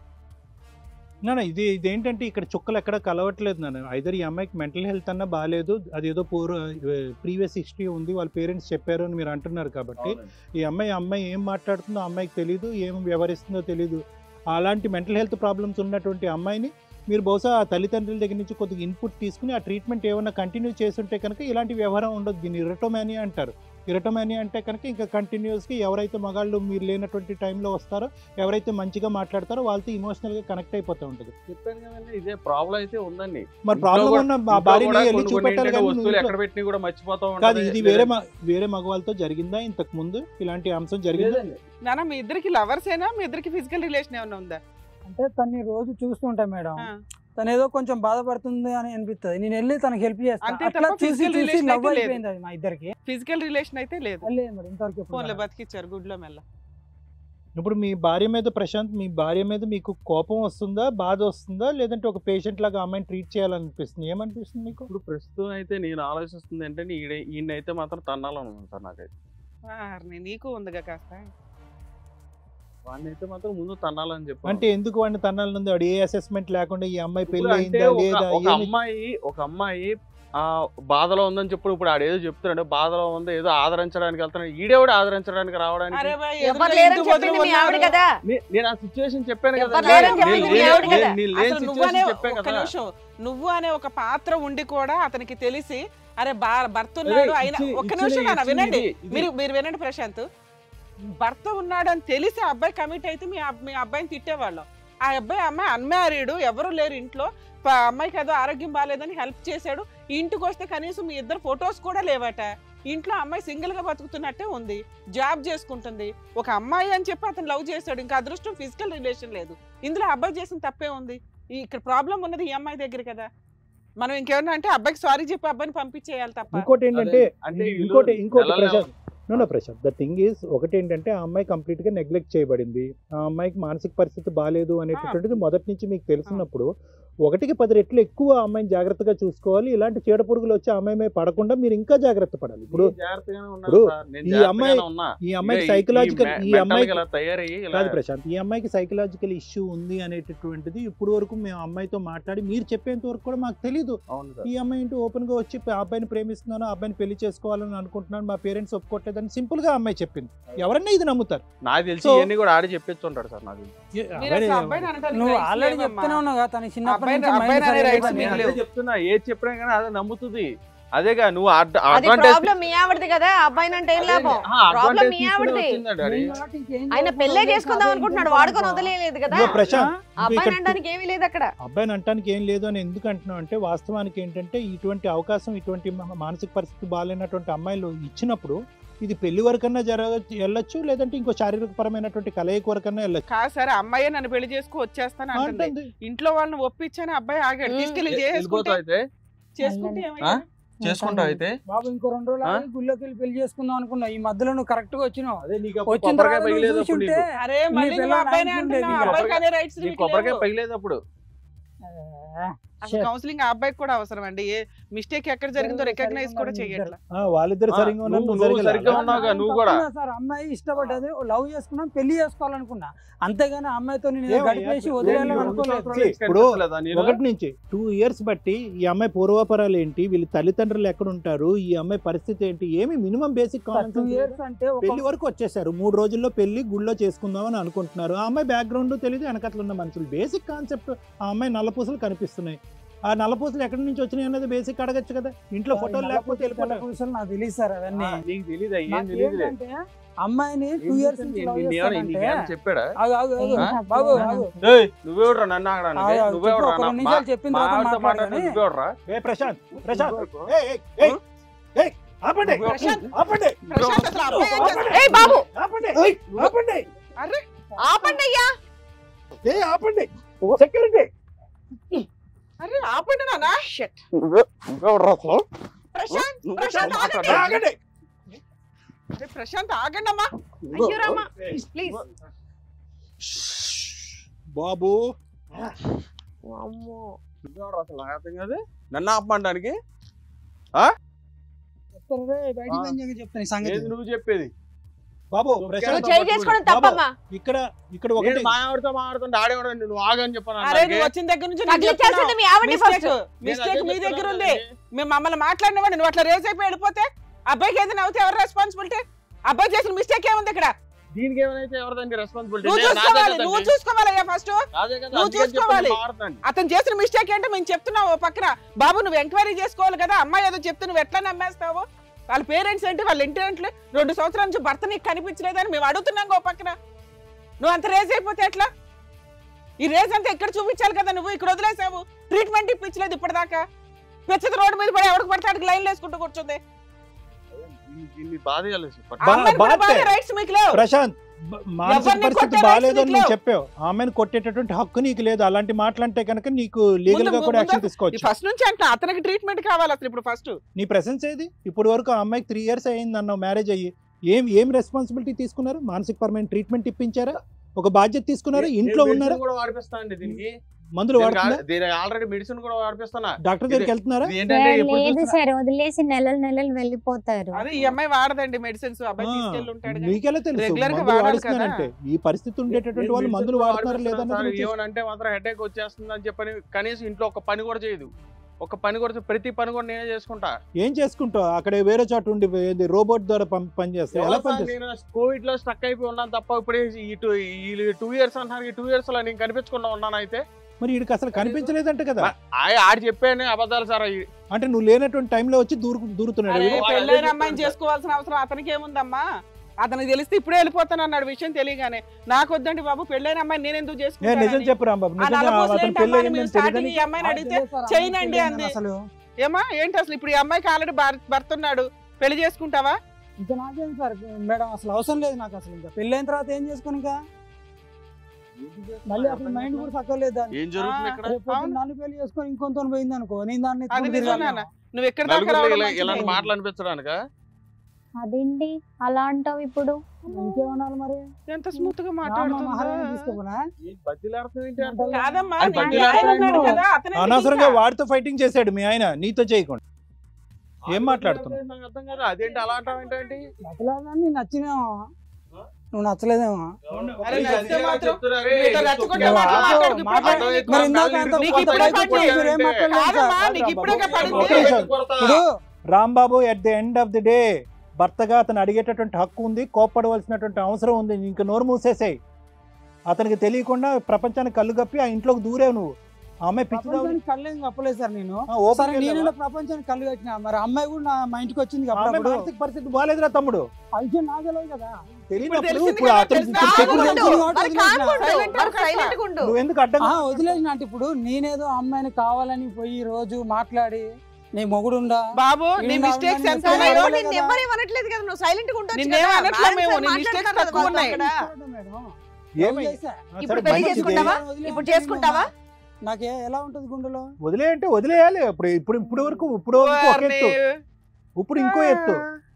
నాన్న ఇది ఇదేంటంటే ఇక్కడ చుక్కలు ఎక్కడ కలవట్లేదు నాన్న ఐదర్ ఈ అమ్మాయికి మెంటల్ హెల్త్ అన్నా బాగాలేదు అదేదో పూర్ ప్రీవియస్ హిస్టరీ ఉంది వాళ్ళ పేరెంట్స్ చెప్పారు అని మీరు అంటున్నారు కాబట్టి ఈ అమ్మాయి ఆ అమ్మాయి ఏం మాట్లాడుతుందో ఆ అమ్మాయికి తెలియదు ఏం వ్యవహరిస్తుందో తెలియదు అలాంటి మెంటల్ హెల్త్ ప్రాబ్లమ్స్ ఉన్నటువంటి అమ్మాయిని మీరు బహుశా ఆ తల్లిదండ్రుల దగ్గర నుంచి కొద్దిగా ఇన్పుట్ తీసుకుని ఆ ట్రీట్మెంట్ ఏమైనా కంటిన్యూ చేస్తుంటే కనుక ఇలాంటి వ్యవహారం ఉండదు దీన్ని ఇరటోమానియా అంటారు ఇరటోమానియా అంటే కనుక ఇంకా కంటిన్యూస్గా ఎవరైతే మగాళ్ళు మీరు లేనటువంటి టైంలో వస్తారో ఎవరైతే మంచిగా మాట్లాడతారో వాళ్ళతో ఇమోషనల్గా కనెక్ట్ అయిపోతూ ఉంటుంది చెప్పాను కదండి ఇదే ప్రాబ్లం అయితే ఉందండి మరి ఇంట్లో ప్రాబ్లం కూడా- ఉన్న మా ఇంట్లో భార్యని కూడా వెళ్ళి కొన్ని కొన్ని చూపెట్టాలి ఏంటంటే కానీ నువ్వు వస్తువులు ఇంట్లో- ఎక్కడ పెట్టినా కూడా మర్చిపోతా కాదు ఉంటది. ఇది వేరే మ- వేరే మగవాళ్ళతో జరిగిందా ఇంతకు ముందు ఇలాంటి అంశం జరిగిందా లేదండి. నాన్న మీ ఇద్దరికి లవర్స్ ఏనా మీ ఇద్దరికి ఫిజికల్ రిలేషన్ ఏమైనా ఉందా అంటే తన్ని రోజు చూస్తుంటా మేడం ఆ. తను ఏదో కొంచెం బాధపడుతుంది అని అనిపిస్తుంది నేను వెళ్ళి తనకి హెల్ప్ అంతే చేస్తాను తప్ప అట్లా చూసి physical చూసి relation లవ్ అయితే లేదు. అయిపోయింది అది మా ఇద్దరికి ఫిజికల్ రిలేషన్ అయితే లేదు లేదు మరి ఇంతవరకు ఎప్పుడు ఫోన్లో రాలేదు. బతికిచ్చారు గుడ్లో మెల్ల ఇప్పుడు మీ భార్య మీద ప్రశాంత్ మీ భార్య మీద మీకు కోపం వస్తుందా బాధ వస్తుందా లేదంటే ఒక పేషెంట్ లాగా అమ్మాయిని ట్రీట్ చేయాలనిపిస్తుంది ఏమనిపిస్తుంది మీకు ఇప్పుడు ప్రస్తుతం అయితే నేను ఆలోచిస్తుంది ఏంటంటే ఈడ ఈయన అయితే మాత్రం తన్నాలని ఉంది సార్ నాకైతే వారిని నీకు ఉందిగా కాస్త వాడిని అయితే మాత్రం ముందు తన్నాలని చెప్పి అంటే ఎందుకు వాడిని తన్నాలనుంది వాడు ఏ అసెస్మెంట్ లేకుండా ఈ అమ్మాయి ఇప్పుడు పెళ్లి అంటే అయిందా ఒక- లేదా ఒక ఏమి- అమ్మాయి ఒక అమ్మాయి ఆ బాధలో ఉందని చెప్పి ఇప్పుడు ఆడేదో చెప్తున్నాడు బాధలో ఉంది ఏదో ఆదరించడానికి వెళ్తున్నాడు ఈడేవాడు ఆదరించడానికి రావడానికి అరే బా, ఎవరు ఎదురుగా లేరని ఇంటి చెప్పింది వదిలి మీ ఆవిడ ఉన్నారు. కదా నే- నేను ఆ సిచ్యువేషన్ చెప్పాను కదా ఎవరు లేరని నేను- చెప్పింది మీ నేను- ఆవిడ కదా. నేను- నేను లేని అసలు నువ్వనే సిచ్యువేషన్ చెప్పాను ఒక్క కదా నిమిషం నువ్వు అనే ఒక పాత్ర ఉండి కూడా అతనికి తెలిసి అరే బా- భర్త ఉన్నాడు అదే, అయినా ఇచ్చి- ఒక్క ఇచ్చిన- నిమిషం నాన్న ఇచ్చిన వినండి ఇది- ఇది. మీరు మీరు వినండి ప్రశాంత్ భర్త ఉన్నాడు అని తెలిసి ఆ అబ్బాయి కమిట్ అయితే మీ అబ్- మీ అబ్బాయిని తిట్టేవాళ్ళం ఆ అబ్బాయి అమ్మాయి అన్మ్యారీడ్ ఎవరు లేరు ఇంట్లో ప- అమ్మాయికి ఏదో ఆరోగ్యం బాగాలేదని హెల్ప్ చేశాడు ఇంటికి వస్తే కనీసం మీ ఇద్దరు ఫొటోస్ కూడా లేవట ఇంట్లో అమ్మాయి సింగిల్ గా బతుకుతున్నట్టే ఉంది జాబ్ చేసుకుంటుంది ఒక అమ్మాయి అని చెప్పి అతను లవ్ చేశాడు ఇంకా అదృష్టం ఫిజికల్ రిలేషన్ లేదు ఇందులో ఆ అబ్బాయి చేసిన తప్పే ఉంది ఈ- ఇక్కడ ప్రాబ్లం ఉన్నది ఈ అమ్మాయి దగ్గర కదా మనం ఇంకేమన్నా అంటే అబ్బాయికి సారీ చెప్పి అబ్బాయిని పంపించేయాలి తప్ప ఇంకోటి ఏంటంటే అదే, అంటే వీళ్ళు ఇంకోటి ఇంకోటి నెలలు Prashant no no Prashant the thing is ఒకటి ఏంటంటే ఆ అమ్మాయి కంప్లీట్ గా నెగ్లెక్ట్ చేయబడింది ఆ అమ్మాయికి మానసిక పరిస్థితి బాగాలేదు అనేటటువంటిది మొదటి నుంచి మీకు తెలిసినప్పుడు ఒకటికి పది రెట్లు ఎక్కువ ఆ అమ్మాయిని జాగ్రత్తగా చూసుకోవాలి ఇలాంటి చీడ పురుగులు వచ్చి ఆ అమ్మాయి మీద పడకుండా మీరు ఇంకా జాగ్రత్త పడాలి ఇప్పుడు నేను జాగ్రత్తగానే ఉన్నాను ఇప్పుడు సార్. నేను ఈ జాగ్రత్తగానే అమ్మాయి- ఉన్నా. ఈ అమ్మాయికి ఇక ఈ- సైకలాజికల్ ఈ ఈ mental అమ్మాయికి గా ఇలా తయారయ్యి ఇలా కాదు ప్రశాంత్ ఈ అమ్మాయికి సైకలాజికల్ ఇష్యూ ఉంది అనేటటువంటిది ఇప్పుడు వరకు మేము అమ్మాయితో మాట్లాడి మీరు చెప్పేంత వరకు కూడా మాకు తెలియదు అవును సార్ ఈ అమ్మాయి ఇంటూ ఓపెన్ గా వచ్చి ఆ అబ్బాయిని ప్రేమిస్తున్నాను ఆ అబ్బాయిని పెళ్లి చేసుకోవాలని అనుకుంటున్నాను మా పేరెంట్స్ ఒప్పుకోవట్లేదని సింపుల్ గా ఆ అమ్మాయి చెప్పింది ఎవరన్నా ఇది నమ్ముతారు నాకు తెలిసి So- ఇవన్నీ కూడా ఆడి చెప్పేస్తుంటాడు సార్ నాకు తెలిసి. ఏ- మీరు అసలు అబ్బాయి- అబ్బాయిని అనడానికి నువ్వు rights ఆల్రెడీ లేవమ్మా. చెప్తూనే ఉన్నావు కదా తన చిన్నప్పటి అబ్బాయిని- నుంచి mind అబ్బాయిని అనే సరిగ్గా rights లేదు. మీకు నేను లేవు. అదే చెప్తున్నా ఏది చెప్పినా కానీ అదే నమ్ముతుంది అదేగా నువ్వు అది అడ్వాంటేజ్ ప్రాబ్లం మీ ఆవిడది కదా అబ్బాయిని అంటే ఏం లాభం ప్రాబ్లం మీ ఆవిడది నేను కాబట్టి ఇంకేం ఆయన చేయకపోతే పెళ్ళే వదిలేసి చేసుకుందాం అదే అనుకుంటున్నాడు ఇంకేం వాడుకొని అనుకో. వదిలేదు కదా ఇదిగో ప్రశాంత్ ఆ ఇదిగో అబ్బాయిని ఇక్కడ అనడానికి ఏమీ లేదు అక్కడ అబ్బాయిని అంటానికి ఏం లేదు అని ఎందుకు అంటున్నావు అంటే వాస్తవానికి ఏంటంటే ఇటువంటి అవకాశం ఇటువంటి మా- మానసిక పరిస్థితి బాగాలేనటువంటి అమ్మాయిలు ఇచ్చినప్పుడు ఇది పెళ్లి వరకన్నా జరగ వెళ్ళొచ్చు లేదంటే ఇంకో శారీరక పరమైనటువంటి కలయిక వరకన్నా వెళ్ళొచ్చు కాదు సరే అమ్మాయి నన్ను పెళ్లి చేసుకు వచ్చేస్తాను అంటుంది అంటుంది. ఇంట్లో వాళ్ళని ఒప్పించాను అబ్బాయి ఆగాడు ఉమ్. తీసుకెళ్ళి వెళ్ళిపోతావు చేసుకుంటే అయితే చేసుకుంటే ఆ? ఏమైంది? చేసుకుంటావు అయితే బాబు ఇంకో రెండు రోజులు ఆ? ఆగి గుళ్ళోకి వెళ్ళి పెళ్లి చేసుకుందాం అనుకున్నా ఈ మధ్యలో నువ్వు కరెక్ట్ గా వచ్చినావు అదే నీకు అప్పుడు వచ్చిన కొబ్బరికాయ తర్వాత నువ్వు పగిలేదు చూసి అప్పుడు ఉంటే నీకు. అరే నీ మళ్ళీ నువ్వు పిల్లని అబ్బాయిని ఆయనకి ఉండేది. అంటున్నావు అబ్బాయికి అనే రైట్స్ నీకు కొబ్బరికాయ పగిలేదు అప్పుడు అసలు కౌన్సిలింగ్ ఆ అబ్బాయికి కూడా అవసరం అండి ఏ మిస్టేక్ ఎక్కడ జరిగిందో సరే, రికగ్నైజ్ సరిగ్గా కూడా ఉన్నారు చేయట్లా ఆ, వాళ్ళిద్దరు ఆ, సరిగ్గా ఉన్నారు నువ్వు- నువ్వు నువ్వు సరిగ్గా సరిగ్గా లేవా? ఉన్నావుగా, నువ్వు కూడా. సార్ అమ్మాయి ఇష్టపడ్డది లవ్ చేసుకున్నాం పెళ్లి చేసుకోవాలనుకున్నా అంతేగాని ఆ అమ్మాయితో నేను ఏమయ్యా, గడిపేసి ఇప్పుడు వదిలేయాలని రెండు అనుకోలేదు సంవత్సరాలు ఇప్పుడు కనిపించలేదా నీలో? ఒకటి నుంచి టూ ఇయర్స్ బట్టి ఈ అమ్మాయి పూర్వాపరాలు ఏంటి వీళ్ళ తల్లిదండ్రులు ఎక్కడ ఉంటారు ఈ అమ్మాయి పరిస్థితి ఏంటి ఏమి మినిమం బేసిక్ టూ ఇయర్స్ అంటే ఒక పెళ్లి వరకు వచ్చేసారు మూడు రోజుల్లో పెళ్లి గుళ్ళో చేసుకుందాం అని అనుకుంటున్నారు ఆ అమ్మాయి బ్యాక్గ్రౌండ్ తెలియదు వెనకట్ల ఉన్న మనుషులు బేసిక్ కాన్సెప్ట్ ఆ అమ్మాయి నల్లపూసలు కనిపిస్తున్నాయి ఆ నల్లపూసలు ఎక్కడి నుంచి వచ్చినాయి అన్నది బేసిక్ అడగచ్చు కదా ఇంట్లో ఫోటోలు లేకపోతే వెళ్ళిపోతారు కూర్చొని నాకు తెలియదు సార్ అవన్నీ ఆ, నీకు తెలీదా ఏం నాకు తెలియదులే ఏంటంటే అమ్మాయిని టూ ఇయర్స్ నుంచి లవ్ నిన్ను ఏమన్నా- నీకు ఏమన్నా చేస్తానంటే చెప్పాడా ఆగు, ఆగు, ఆగు. ఆ? బాబు ఆగు. ఏయ్, నువ్వెవడురా నన్ను ఆగడానికి ఆగు, ఆగు. నువ్వెవడురా చెప్పు, ఒక నా- రెండు మా- నిమిషాలు చెప్పిన మా తర్వాత ఆవిడతో మాట్లాడు మాట్లాడిన కానీ. నువ్వెవడురా ఏ ప్రశాంత్ ప్రశాంత్ ఏయ్, ఏయ్, ఏయ్, ఏయ్, ఆపండి ప్రశాంత్, ఆపండి ప్రశాంత్ అసలు అబ్బాయి ఏం చేస్తాడు? ఏయ్ బాబు ఆపండి ఆపండి అరే ఆపండి అయ్యా ఏ ఆపండి సెక్యూరిటీ అరే ఆపండి నాన్న నువ్వెవడురా అసలు? ప్రశాంత్ నువ్వు ప్రశాంత్ మాట్లాడు. ఆగండి ఆగండి అరే, ప్రశాంత్ ఆగండి అమ్మా అయ్యో రామా ప్లీజ్ బాబు అమ్మో నువ్వెవడురా అసలు నాకు అర్థం కాదు నన్ను ఆపమంటానికి చెప్తారు రే, బయటికి పోయి చెప్పి చెప్తాను ఈ సంగతి ఏది నువ్వు చెప్పేది బాబు నువ్వు నువ్వు ప్రశాంత్ చేయి చేసుకోవడం తప్పమ్మా ఇక్కడ ఇక్కడ నేను ఒకటి మా ఆవిడతో మాట్లాడుతుంటే ఆడేవాడు నువ్వు ఆగని చెప్పాను అరే నువ్వు వచ్చిన దగ్గర నుంచి నేను తగిలించాల్సింది చెప్తున్నావు. మీ ఆవిడ మిస్టేక్ ఫస్ట్ మిస్టేక్ మీ దగ్గర ఉంది మేము మమ్మల్ని మాట్లాడినవాడు నువ్వు అట్లా రేస్ అయిపోయి వెళ్ళిపోతే అబ్బాయికి ఏదైనా అవుతే ఎవరు రెస్పాన్సిబిలిటీ అబ్బాయి చేసిన మిస్టేక్ ఏముంది ఇక్కడ దీనికి ఏమైనా ఎవరిదండి రెస్పాన్సిబిలిటీ నువ్వు చూసుకోవాలి నువ్వు చూసుకోవాలయ్యా ఫస్ట్ నువ్వు చూసుకోవాలి. అతను చేసిన మిస్టేక్ ఏంటో మేము చెప్తున్నావు ఓ పక్కన బాబు నువ్వు ఎంక్వైరీ చేసుకోవాలి కదా అమ్మాయి ఏదో చెప్తే నువ్వు ఎట్లా నమ్మేస్తావు వాళ్ళ పేరెంట్స్ ఏంటి వాళ్ళ ఇంటి ఏంటి రెండు సంవత్సరాల నుంచి భర్త నీకు కనిపించలేదని మేము అడుగుతున్నాం ఓ పక్కన నువ్వు అంత రేజ్ అయిపోతే ఎట్లా ఈ రేజ్ అంతా ఎక్కడ చూపించాలి కదా నువ్వు ఇక్కడ వదిలేసావు ట్రీట్మెంట్ ఇప్పించలేదు ఇప్పటిదాకా పెచ్చత రోడ్డు మీద పడి ఎవరికి పడతాడికి లైన్ వేసుకుంటూ కూర్చుంది దీన్ని బాధ చేయాలి బా- బాధే. రైట్స్ మీకు లేవు ప్రశాంత్ బ- మానసిక ఎవరిని పరిస్థితి కొట్టే బాగాలేదు rights అని నువ్వు నీకు చెప్పావు ఆమెను కొట్టేటటువంటి హక్కు నీకు లేదు అలాంటి మాటలంటే కనుక నీకు లీగల్ గా ముందు- కూడా ముందు- యాక్షన్ తీసుకోవచ్చు ఫస్ట్ నుంచి అంటే అతనికి ట్రీట్మెంట్ కావాలి అసలు ఇప్పుడు ఫస్ట్ నీ ప్రెసెన్స్ ఏది ఇప్పుడు వరకు ఆ అమ్మాయికి త్రీ ఇయర్స్ అయింది అన్నావు మ్యారేజ్ అయ్యి ఏం ఏం రెస్పాన్సిబిలిటీ తీసుకున్నారు మానసిక పరమైన ట్రీట్మెంట్ ఇప్పించారా ఒక బాధ్యత తీసుకున్నారా ఇంట్లో నేను ఉన్నారా medicine కూడా వాడిపిస్తాను అండి దీనికి మందులు వాడుతున్నా దీనికి ఆల్రెడీ మెడిసిన్ కూడా వాడిపిస్తున్నా డాక్టర్ దగ్గరికి ఇది- వెళ్తున్నారా ఇది ఏంటంటే ఎప్పుడు లేదు చూసినా- సార్ వదిలేసి నెలలు నెలలు వెళ్ళిపోతారు అదే ఈ అమ్మాయి వాడదండి మెడిసిన్స్ అబ్బాయి ఆ, తీసుకెళ్ళి ఉంటాడు కదా. మీకెలా తెలుసు Regular గా మందులు వాడాలి వాడిస్తున్నారంటే ఈ పరిస్థితి ఉండేటటువంటి నేను వాళ్ళు medicine మందులు కూడా వాడుతున్నారా లేదా వాడిపిస్తున్నాను అన్నది సార్. చూసి- ఏమనంటే మాత్రం హెడేక్ వచ్చేస్తుంది అని చెప్పని కనీసం ఇంట్లో ఒక పని కూడా చేయదు ఒక పని కూడా చే- ప్రతి పని కూడా నేనే చేసుకుంటా ఏం చేసుకుంటావు అక్కడ వేరే చోట ఉండి ఏది రోబోట్ ద్వారా పం- పని చేస్తావు ఎలా పని చేస్తావు నేను కోవిడ్ లో స్టక్ అయిపోయి ఉన్నాను తప్ప ఇప్పుడు ఈ టూ ఈ టూ ఇయర్స్ అంటున్నారు ఈ టూ ఇయర్స్ లో నేను కనిపించకుండా ఉన్నాను అయితే మరి వీడికి అసలు కనిపించలేదంట కదా ఆ- ఆడు చెప్పాను అబద్ధాలు సార్ అవి. అంటే నువ్వు లేనటువంటి టైంలో వచ్చి దూరు దూరుతున్నాడు అరే వీడు. వాళ్ళు పెళ్ళైన అదే అమ్మాయిని చెప్తారు. చేసుకోవాల్సిన అవసరం అతనికి ఏముందమ్మా అతనికి తెలిస్తే ఇప్పుడే వెళ్ళిపోతాను అన్నాడు విషయం తెలియగానే నాకు వద్దండి బాబు పెళ్ళైన అమ్మాయిని నేను ఎందుకు ఏ నిజం చేసుకుంటాను చెప్పు రాంబాబు ఆ నిజంగా నలభూసలు అతను ఏంటి పెళ్ళి అమ్మా అని అయిందని మేము స్టార్టింగ్ తెలియదని ఈ అమ్మాయిని అడిగితే చేయనండి అంది అసలు ఏమా ఏంటి అసలు ఇప్పుడు ఈ అమ్మాయికి ఆల్రెడీ భర్త ఉన్నాడు పెళ్లి చేసుకుంటావా ఇంకా నాకేం సార్ మేడం అసలు అవసరం లేదు నాకు అసలు ఇంకా పెళ్ళైన తర్వాత ఏం చేసుకుని ఇంకా మళ్ళీ అసలు మైండ్ కూడా తక్కువ లేదు దాన్ని. ఏం జరుగుతుంది ఇక్కడ రేపు పొద్దున్న అవును. నన్ను పెళ్లి చేసుకొని ఇంకొంత పోయింది అనుకో నేను దాన్ని అది ఎత్తుకుని నిజం తిరగాలి. నాన్న. నువ్వు ఎక్కడ దాకా నలుగురిలో రావడం ఇలా మంచిది. ఇలాంటి మాటలు అనిపించడానిక అదేంటి అలా అంటావు ఇప్పుడు ఇంకేమనాలి మరి ఎంత స్మూత్ గా రామ మహారాణి మాట్లాడుతుందా తీసుకోపోనా బతిలాడుతుంది ఏంటి అంటే? కాదమ్మా అది నీకు బండి ఆయన లాక్కుని ఉన్నాడు ఇంకో- కదా అతనే నీకు అనవసరంగా ఇంకా. వాడితో ఫైటింగ్ చేశాడు మీ ఆయన నీతో చేయకుండా ఏం మాట్లాడుతున్నావు నాకు అర్థం కాదు అదేంటి అలా అంటావు ఏంటంటే బతలాలని నచ్చిన నువ్వు నచ్చలేదేమో అరే ఇది నచ్చితే అదే మాత్రం చెప్తున్నారు, మీతో ఏ, రెచ్చగొట్టే నువ్వు మాటలు ఆపు, మాట్లాడకు, ఇప్పుడు మాట్లాడు, మాట్లాడు. ఎక్కువ మరి ఇందాక కాళ్ళు అంత ఇరుకు నీకు ఇప్పుడే కొట్టాడు, పడింది. కొట్టాడు మీరేం అంటే. మాట్లాడలేదు కాదమ్మా సార్. నీకు ఇప్పుడే ఒక పడింది నిమిషం. ఇప్పుడు Rambabu at the end of the day భర్తగా అతను అడిగేటటువంటి హక్కు ఉంది కోప్పడవలసినటువంటి అవసరం ఉంది ఇంక నోరు మూసేసాయి అతనికి తెలియకుండా ప్రపంచానికి కళ్ళు కప్పి ఆ ఇంట్లోకి దూరేవు నువ్వు ఆ అమ్మాయి పిచ్చిదా ప్రపంచానికి కళ్ళు ఏం కప్పలేదు సార్ నేను ఆ, ఓపెన్ సరే గా నేను వెళ్ళావా? ప్రపంచానికి కళ్ళు కట్టిన మరి అమ్మాయి కూడా నా మా ఇంటికి వచ్చింది ఆ అమ్మాయి అప్పుడప్పుడు మానసిక పరిస్థితి బాగాలేదురా తమ్ముడు ఆ విషయం నాకు తెలియదు కదా తెలియనప్పుడు తెలిసింది ఇప్పుడు కదా, అతను తెలిసింది. ఇప్పుడు కాదు, చెప్పులు కాదు. తెంచుకుని మరి కానుకుండు, మరి silent గా ఉండు. నువ్వు ఎందుకు అడ్డం ఆ, వదిలేసిన అంటే ఇప్పుడు నేనేదో అమ్మాయిని కావాలని పోయి రోజు మాట్లాడి నీ మొగుడుండా బాబు నీ ఈయన మిస్టేక్స్ అవన్నీ ఎంత సరే, ఉన్నాయో ఎవరు నిన్ను కదా. ఎవ్వరు అనట్లేదు కదా నువ్వు సైలెంట్ గా ఉండొచ్చు నిన్నేం కదా. అనట్లే Balance మేము, నీ మాట్లాడతారు mistakes కదా తక్కువ వాళ్ళతో ఉన్నాయి. అక్కడ. మేడం ఏమై- చేశా. ఆ, ఇప్పుడు సరే, పెళ్లి మంచిది. చేసుకుంటావా? వదిలేయండి, ఇప్పుడు వదిలేయండి చేసుకుంటావా? అమ్మా. నాకే ఎలా ఉంటది గుండెలో వదిలే అంటే వదిలేయాలి ఇప్పుడు ఇప్పుడు ఇప్పుడు వరకు ఇప్పుడు వరకు ఒక వారిని- ఎత్తు ఇప్పుడు ఇంకో ఎత్తు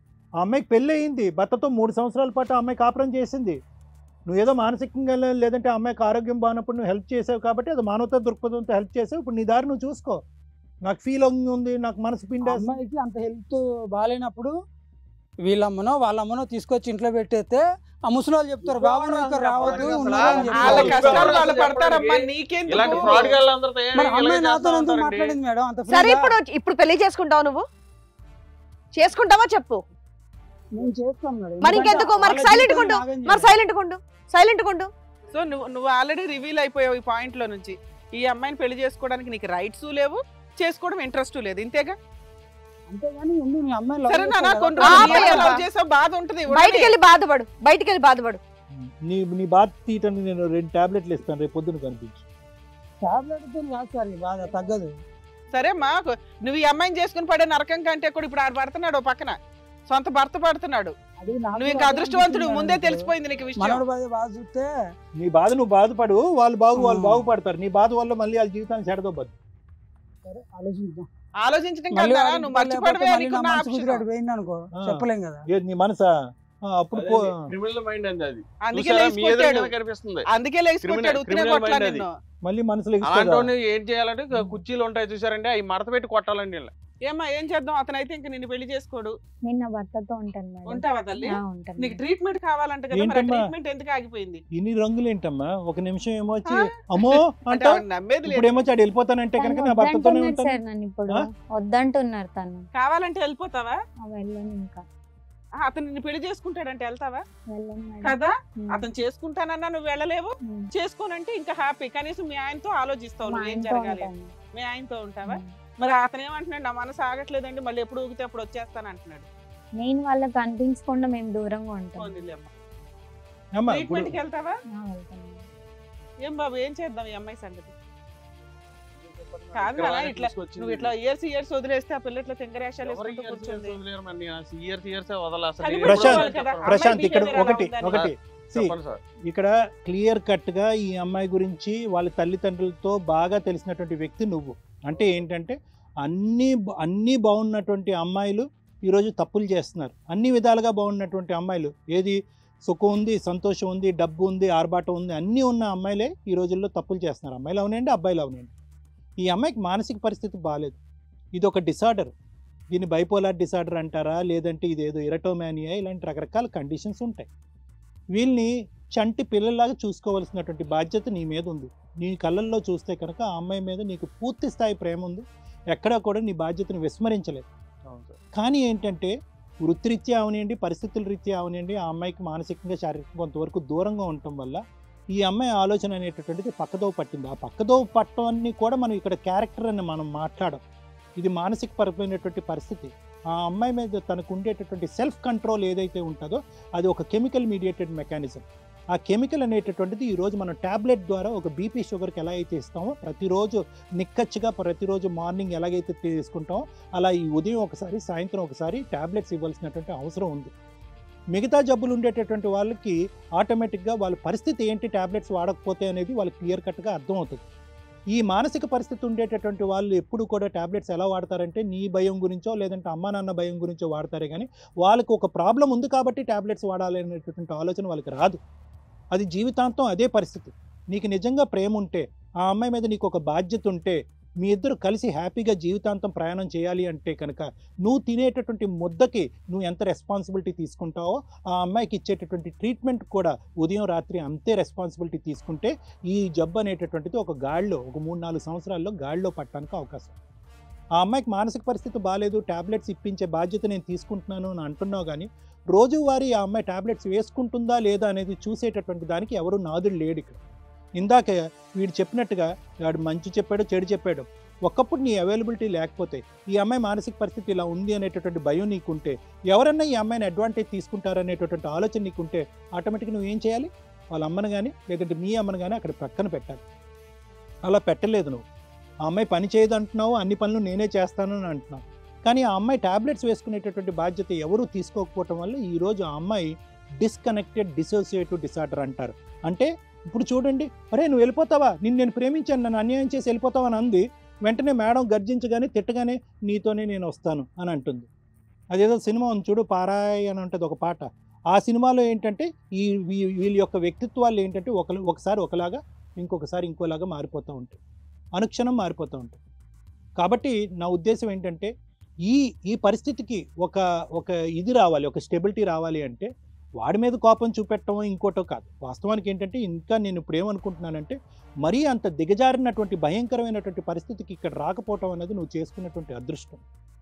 ఆ అమ్మాయికి పెళ్ళి అయింది భర్తతో మూడు సంవత్సరాల పాటు ఆ అమ్మాయి కాపురం చేసింది నువ్వు ఏదో మానసికంగా లే- లేదంటే ఆ అమ్మాయికి ఆరోగ్యం బాగున్నప్పుడు నువ్వు హెల్ప్ చేసావు కాబట్టి అది మానవతా దృక్పథంతో హెల్ప్ చేసావు ఇప్పుడు నీ దారి నువ్వు చూసుకో నాకు ఫీల్ ఉంది నాకు మనసు ఆ పిండేస్తుంది అమ్మాయికి అంత హెల్త్ బాగాలేనప్పుడు వీళ్ళమ్మనో వాళ్ళమ్మనో తీసుకొచ్చి ఇంట్లో పెట్టేస్తే ఆ ముసలి చెప్తారు బాబు నువ్వు ఇక్కడ రావద్దు అసలు ఉన్నావు అని వాళ్ళ చెప్తారు. కష్టాలు వాళ్ళు పడతారమ్మా నీకెందుకు ఇలాంటి ఫ్రాడ్ గాళ్ళందరితో ఏం మరి ఇలాగే అమ్మాయి నాతో చేస్తా ఎందుకు ఉంటారండి. మాట్లాడింది మేడం అంత సరే ఫ్రీగా? ఇప్పుడు ఇప్పుడు పెళ్లి చేసుకుంటావు నువ్వు చేసుకుంటావా చెప్పు నేను చేస్తాను మేడం మరి ఇంకెందుకు? మరి వాళ్ళ silent జీవితం ఉండు. నాగం మరి చేయాలి. సైలెంట్ కొండు సైలెంట్ కొండు సో నువ్వు నువ్వు ఆల్రెడీ రివీల్ అయిపోయావు ఈ పాయింట్ లో నుంచి ఈ అమ్మాయిని పెళ్లి చేసుకోవడానికి నీకు రైట్స్ లేవు చేసుకోవడం ఇంట్రెస్ట్ లేదు ఇంతేగా అంతేగాని ఎందుకు మీ అమ్మాయి love సరే నాన్న చేస్తావు కొన్ని కదా? ఆ, రోజులు అబ్బాయి love అబ్బా. చేసావు బాధ ఉంటది బయటికి వెళ్ళి బాధపడు బయటికి వెళ్ళి బాధపడు నీ నీ బాధ తీయటానికి నేను రెండు టాబ్లెట్లు ఇస్తాను రేపు పొద్దున కనిపించి టాబ్లెట్ తో కాదు సార్ ఈ బాధ తగ్గదు సరే మా నువ్వు ఈ అమ్మాయిని చేసుకుని పడే నరకం కంటే కూడా ఇప్పుడు ఆడు పడుతున్నాడు ఓ పక్కన సొంత భర్త పడుతున్నాడు అది నాకు నువ్వు ఇంకా అదే అదృష్టవంతుడు అనిపిస్తుంది ముందే మేడం తెలిసిపోయింది నీకు విషయం మనోడు బాధ బాధ చూస్తే నీ బాధ నువ్వు బాధపడు వాళ్ళు బాగు వాళ్ళు ఆ. బాగుపడతారు నీ బాధ వల్ల మళ్ళీ వాళ్ళ జీవితాన్ని చెడదొబ్బద్దు సరే ఆలోచిద్దాం ఆలోచించడం మళ్ళీ కదా వాడికి నువ్వు ఇబ్బంది మర్చిపోవడమే లేకపోతే మళ్ళీ నా అనుకున్న మనసు option. కుదిరాడు పోయింది అనుకో ఆ. చెప్పలేం కదా ఏది నీ మనసా ఆ, అప్పుడు పో క్రిమినల్ మైండ్ అండి అది అందుకే చూసారా? మీ లేచిపోతాడు ఎదురుగానే కనిపిస్తుంది అందుకే లేచిపోతాడు Criminal- ఉత్తినే criminal కొట్లా mind అది. నిన్ను మళ్ళీ మనసులో అలాంటి ఎగురుతుందా? వాడిని ఏం చేయాలంటే ఇక కుర్చీలు ఉంటాయి చూసారండి అవి మడత పెట్టి కొట్టాలండి వీళ్ళని. ఏమ్మా ఏం చేద్దాం అతనైతే ఇంక నిన్ను పెళ్లి చేసుకోడు నేను నా భర్తతో ఉంటాను మేడం ఉంటావా తల్లి ఆ, ఉంటాను నీకు మేడం. ట్రీట్మెంట్ కావాలంట కదా మరి ఏంటమ్మా? ట్రీట్మెంట్ ఎందుకు ఆగిపోయింది ఇన్ని రంగులేంటమ్మా ఒక నిమిషం ఏమో వచ్చి ఆ? అమ్మో అంటే అంట ఆవిడ నమ్మేది ఇప్పుడు లేదు ఏమో ఆడు వెళ్ళిపోతానంటే కనుక తను నా భర్తతోనే వద్దంటున్నారు ఉంటాను సార్ నన్ను ఇప్పుడు ఆ? వద్దంటున్నారు తను కావాలంటే వెళ్ళిపోతావా ఆ, వెళ్ళను ఇంకా ఆ, అతను నిన్ను పెళ్లి చేసుకుంటాడంటే వెళ్తావా వెళ్ళను మేడం కదా ఉమ్. అతను చేసుకుంటానన్నా నువ్వు వెళ్ళలేవు ఉమ్. చేసుకోనంటే ఇంకా హ్యాపీ కనీసం మీ ఆయనతో ఆలోచిస్తావు మా నువ్వు ఏం ఆయనతో జరగాలి ఉంటాను. మీ ఆయనతో ఉంటావా ఉమ్. మరి అతను ఏమంటున్నాడు నా మనసు ఆగట్లేదండి మళ్ళీ ఎప్పుడు ఊగితే అప్పుడు వచ్చేస్తాను అంటున్నాడు నేను వాళ్ళకి కనిపించకుండా మేము దూరంగా ఉంటాం పోనీలే అమ్మా. అమ్మా ఇప్పుడు ట్రీట్మెంట్కి వెళ్తావా ఆ, వెళ్తాను మేడం. ఏం బాబు ఏం చేద్దాం ఈ అమ్మాయి సంగతి కాదు ఇక్కడ నాన్న, వాళ్ళని ఇట్లా తీసుకొచ్చింది. నువ్వు ఇట్లా ఇయర్స్ ఇయర్స్ వదిలేస్తే ఆ పిల్ల ఇట్లా తెంగరేషాలు ఎవరు వేసుకుంటూ years years కూర్చుంది వదిలేరు మరి నేను అసలు years years ఏ వదలను అసలు. కానీ నేను ప్రశాంత్, చెప్పండి కదా, సార్. ప్రశాంత్ ఇక్కడ behavior ఎలా ఒకటి ఉందని. ఒకటి See, చెప్పండి సార్ ఇక్కడ క్లియర్ కట్ గా ఈ అమ్మాయి గురించి వాళ్ళ తల్లిదండ్రులతో బాగా తెలిసినటువంటి వ్యక్తి నువ్వు అంటే ఏంటంటే అన్ని అన్ని బాగున్నటువంటి అమ్మాయిలు ఈరోజు తప్పులు చేస్తున్నారు అన్ని విధాలుగా బాగున్నటువంటి అమ్మాయిలు ఏది సుఖం ఉంది సంతోషం ఉంది డబ్బు ఉంది ఆర్భాటం ఉంది అన్నీ ఉన్న అమ్మాయిలే ఈ రోజుల్లో తప్పులు చేస్తున్నారు అమ్మాయిలు అవునండి అబ్బాయిలు అవునండి ఈ అమ్మాయికి మానసిక పరిస్థితి బాగాలేదు ఇది ఒక డిసార్డర్ దీన్ని బైపోలార్ డిసార్డర్ అంటారా లేదంటే ఇదేదో ఇరటోమానియా ఇలాంటి రకరకాల కండిషన్స్ ఉంటాయి వీళ్ళని చంటి పిల్లల్లాగా చూసుకోవాల్సినటువంటి బాధ్యత నీ మీద ఉంది నీ కళ్ళల్లో చూస్తే కనుక ఆ అమ్మాయి మీద నీకు పూర్తి స్థాయి ప్రేమ ఉంది ఎక్కడా కూడా నీ బాధ్యతను విస్మరించలేదు అవును సార్ కానీ ఏంటంటే వృత్తిరీత్యా అవనివ్వండి పరిస్థితుల రీత్యా అవనివ్వండి ఆ అమ్మాయికి మానసికంగా శారీరకంగా కొంతవరకు దూరంగా ఉండటం వల్ల ఈ అమ్మాయి ఆలోచన అనేటటువంటిది పక్కదోవ పట్టింది ఆ పక్కదోవ పట్టడాన్ని కూడా మనం ఇక్కడ క్యారెక్టర్ అని మనం మాట్లాడం ఇది మానసిక పరమైనటువంటి పరిస్థితి ఆ అమ్మాయి మీద తనకు ఉండేటటువంటి సెల్ఫ్ కంట్రోల్ ఏదైతే ఉంటుందో అది ఒక కెమికల్ మీడియేటెడ్ మెకానిజం ఆ కెమికల్ అనేటటువంటిది ఈరోజు మనం ట్యాబ్లెట్ ద్వారా ఒక బీపీ షుగర్కి ఎలా అయితే ఇస్తామో ప్రతిరోజు నిక్కచ్చిగా ప్రతిరోజు మార్నింగ్ ఎలాగైతే తీసుకుంటామో అలా ఈ ఉదయం ఒకసారి సాయంత్రం ఒకసారి ట్యాబ్లెట్స్ ఇవ్వాల్సినటువంటి అవసరం ఉంది మిగతా జబ్బులు ఉండేటటువంటి వాళ్ళకి ఆటోమేటిక్గా వాళ్ళ పరిస్థితి ఏంటి ట్యాబ్లెట్స్ వాడకపోతే అనేది వాళ్ళకి క్లియర్ కట్గా అర్థమవుతుంది ఈ మానసిక పరిస్థితి ఉండేటటువంటి వాళ్ళు ఎప్పుడు కూడా ట్యాబ్లెట్స్ ఎలా వాడతారంటే నీ భయం గురించో లేదంటే అమ్మా నాన్న భయం గురించో వాడతారే కానీ వాళ్ళకి ఒక ప్రాబ్లం ఉంది కాబట్టి ట్యాబ్లెట్స్ వాడాలి అనేటటువంటి ఆలోచన వాళ్ళకి రాదు అది జీవితాంతం అదే పరిస్థితి నీకు నిజంగా ప్రేమ ఉంటే ఆ అమ్మాయి మీద నీకు ఒక బాధ్యత ఉంటే మీ ఇద్దరు కలిసి హ్యాపీగా జీవితాంతం ప్రయాణం చేయాలి అంటే కనుక నువ్వు తినేటటువంటి ముద్దకి నువ్వు ఎంత రెస్పాన్సిబిలిటీ తీసుకుంటావో ఆ అమ్మాయికి ఇచ్చేటటువంటి ట్రీట్మెంట్ కూడా ఉదయం రాత్రి అంతే రెస్పాన్సిబిలిటీ తీసుకుంటే ఈ జబ్బు అనేటటువంటిది ఒక గాడిలో ఒక మూడు నాలుగు సంవత్సరాల్లో గాడిలో పట్టడానికి అవకాశం ఆ అమ్మాయికి మానసిక పరిస్థితి బాగాలేదు ట్యాబ్లెట్స్ ఇప్పించే బాధ్యత నేను తీసుకుంటున్నాను అని అంటున్నావు కానీ రోజువారీ ఆ అమ్మాయి ట్యాబ్లెట్స్ వేసుకుంటుందా లేదా అనేది చూసేటటువంటి దానికి ఎవరు నాదుడు లేడు ఇక్కడ ఇందాక వీడు చెప్పినట్టుగా వాడు మంచి చెప్పాడు చెడు చెప్పాడు ఒకప్పుడు నీ అవైలబిలిటీ లేకపోతే ఈ అమ్మాయి మానసిక పరిస్థితి ఇలా ఉంది అనేటటువంటి భయం నీకుంటే ఎవరన్నా ఈ అమ్మాయిని అడ్వాంటేజ్ తీసుకుంటారనేటటువంటి ఆలోచన నీకుంటే ఆటోమేటిక్గా నువ్వు ఏం చేయాలి వాళ్ళ అమ్మను కానీ లేదంటే మీ అమ్మను కానీ అక్కడ పక్కన పెట్టాలి అలా పెట్టలేదు నువ్వు ఆ అమ్మాయి పని చేయదు అంటున్నావు అన్ని పనులు నేనే చేస్తాను అని అంటున్నావు కానీ ఆ అమ్మాయి ట్యాబ్లెట్స్ వేసుకునేటటువంటి బాధ్యత ఎవరూ తీసుకోకపోవటం వల్ల ఈరోజు ఆ అమ్మాయి డిస్కనెక్టెడ్ డిసోసియేటివ్ డిసార్డర్ అంటారు అంటే ఇప్పుడు చూడండి అరే నువ్వు వెళ్ళిపోతావా నిన్ను నేను ప్రేమించాను నన్ను అన్యాయం చేసి వెళ్ళిపోతావా అని అంది వెంటనే మేడం గర్జించగానే తిట్టగానే నీతోనే నేను వస్తాను అని అంటుంది అదేదో సినిమా ఉంది చూడు పారాయ్ అని ఉంటుంది ఒక పాట ఆ సినిమాలో ఏంటంటే ఈ వీ- వీళ్ళ యొక్క వ్యక్తిత్వాలు ఏంటంటే ఒక ఒకసారి ఒకలాగా ఇంకొకసారి ఇంకోలాగా మారిపోతూ ఉంటాయి అనుక్షణం మారిపోతూ ఉంటాయి కాబట్టి నా ఉద్దేశం ఏంటంటే ఈ ఈ పరిస్థితికి ఒక ఒక ఇది రావాలి ఒక స్టెబిలిటీ రావాలి అంటే వాడి మీద కోపం చూపెట్టడం ఇంకోటో కాదు వాస్తవానికి ఏంటంటే ఇంకా నేను ఇప్పుడు ఏమనుకుంటున్నానంటే మరీ అంత దిగజారినటువంటి భయంకరమైనటువంటి పరిస్థితికి ఇక్కడ రాకపోవటం అనేది నువ్వు చేసుకున్నటువంటి అదృష్టం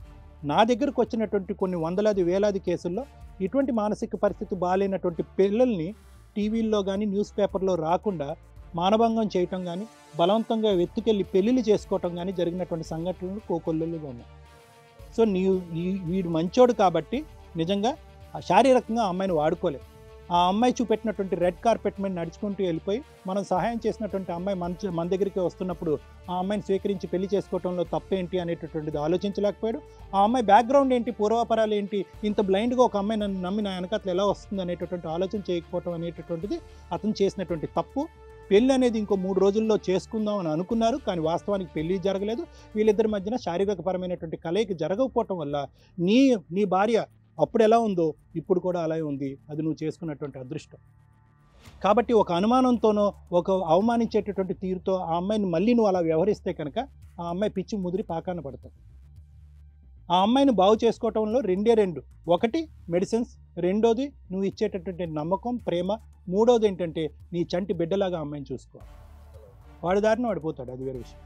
నా దగ్గరకు వచ్చినటువంటి కొన్ని వందలాది వేలాది కేసుల్లో ఇటువంటి మానసిక పరిస్థితి బాగాలేనటువంటి పిల్లల్ని టీవీల్లో కానీ న్యూస్ పేపర్లో రాకుండా మానభంగం చేయటం కానీ బలవంతంగా వెతుకెళ్ళి పెళ్లిళ్ళు చేసుకోవటం కానీ జరిగినటువంటి సంఘటనలు కోకొల్లుగా ఉన్నాయి సో నీ ఈ- వీడు మంచోడు కాబట్టి నిజంగా ఆ శారీరకంగా ఆ అమ్మాయిని వాడుకోలేదు ఆ అమ్మాయి చూపెట్టినటువంటి రెడ్ కార్పెట్ మీద నడుచుకుంటూ వెళ్ళిపోయి మనం సహాయం చేసినటువంటి అమ్మాయి మన చ- మన దగ్గరికి వస్తున్నప్పుడు ఆ అమ్మాయిని స్వీకరించి పెళ్లి చేసుకోవడంలో తప్పేంటి అనేటటువంటిది ఆలోచించలేకపోయాడు ఆ అమ్మాయి బ్యాక్గ్రౌండ్ ఏంటి పూర్వాపరాలు ఏంటి ఇంత బ్లైండ్గా ఒక అమ్మాయి నన్ను నమ్మి నా వెనకట్లు ఎలా వస్తుంది అనేటటువంటి ఆలోచన చేయకపోవడం అనేటటువంటిది అతను చేసినటువంటి తప్పు పెళ్ళి అనేది ఇంకో మూడు రోజుల్లో చేసుకుందాం అని అనుకున్నారు కానీ వాస్తవానికి పెళ్లి జరగలేదు వీళ్ళిద్దరి మధ్యన శారీరకపరమైనటువంటి కలయిక జరగకపోవటం వల్ల నీ నీ భార్య అప్పుడు ఎలా ఉందో ఇప్పుడు కూడా అలాగే ఉంది అది నువ్వు చేసుకున్నటువంటి అదృష్టం కాబట్టి ఒక అనుమానంతోనో ఒక అవమానించేటటువంటి తీరుతో ఆ అమ్మాయిని మళ్ళీ నువ్వు అలా వ్యవహరిస్తే కనుక ఆ అమ్మాయి పిచ్చి ముదిరి పాకాన పడతావు ఆ అమ్మాయిని బాగు చేసుకోవటంలో రెండే రెండు ఒకటి మెడిసిన్స్ రెండోది నువ్వు ఇచ్చేటటువంటి నమ్మకం ప్రేమ మూడోది ఏంటంటే నీ చంటి బిడ్డలాగా ఆ అమ్మాయిని చూసుకోవాలి వాడి దారిన వాడిపోతాడు అది వేరే విషయం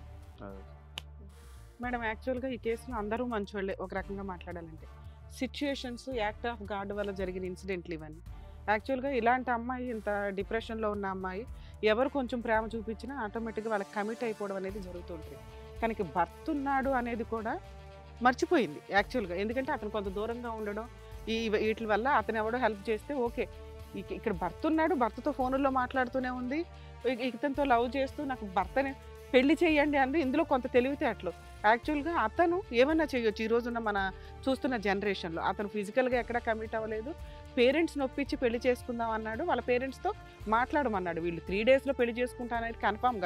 మేడం యాక్చువల్గా ఈ కేసులో అందరూ మంచోళ్ళే ఒక రకంగా మాట్లాడాలంటే సిచ్యుయేషన్స్ యాక్ట్ ఆఫ్ గాడ్ వల్ల జరిగిన ఇన్సిడెంట్లు ఇవన్నీ యాక్చువల్గా ఇలాంటి అమ్మాయి ఇంత డిప్రెషన్లో ఉన్న అమ్మాయి ఎవరు కొంచెం ప్రేమ చూపించినా ఆటోమేటిక్గా వాళ్ళకి కమిట్ అయిపోవడం అనేది జరుగుతుంటుంది కానీ భర్త ఉన్నాడు అనేది కూడా మర్చిపోయింది యాక్చువల్గా ఎందుకంటే అతను కొంత దూరంగా ఉండడం ఈ వీటి వల్ల అతను ఎవడో హెల్ప్ చేస్తే ఓకే ఇక- ఇక్కడ భర్త ఉన్నాడు భర్తతో ఫోనుల్లో మాట్లాడుతూనే ఉంది ఇ- ఇతనితో లవ్ చేస్తూ నాకు భర్తని పెళ్లి చేయండి అంది ఇందులో కొంత తెలివితేటలు యాక్చువల్గా అతను ఏమన్నా చేయొచ్చు ఈ రోజున్న మన చూస్తున్న జనరేషన్లో అతను ఫిజికల్గా ఎక్కడ కమిట్ అవ్వలేదు పేరెంట్స్ నొప్పించి పెళ్లి చేసుకుందాం అన్నాడు వాళ్ళ పేరెంట్స్తో మాట్లాడమన్నాడు వీళ్ళు త్రీ డేస్లో పెళ్లి చేసుకుంటా అనేది కన్ఫామ్ కాదు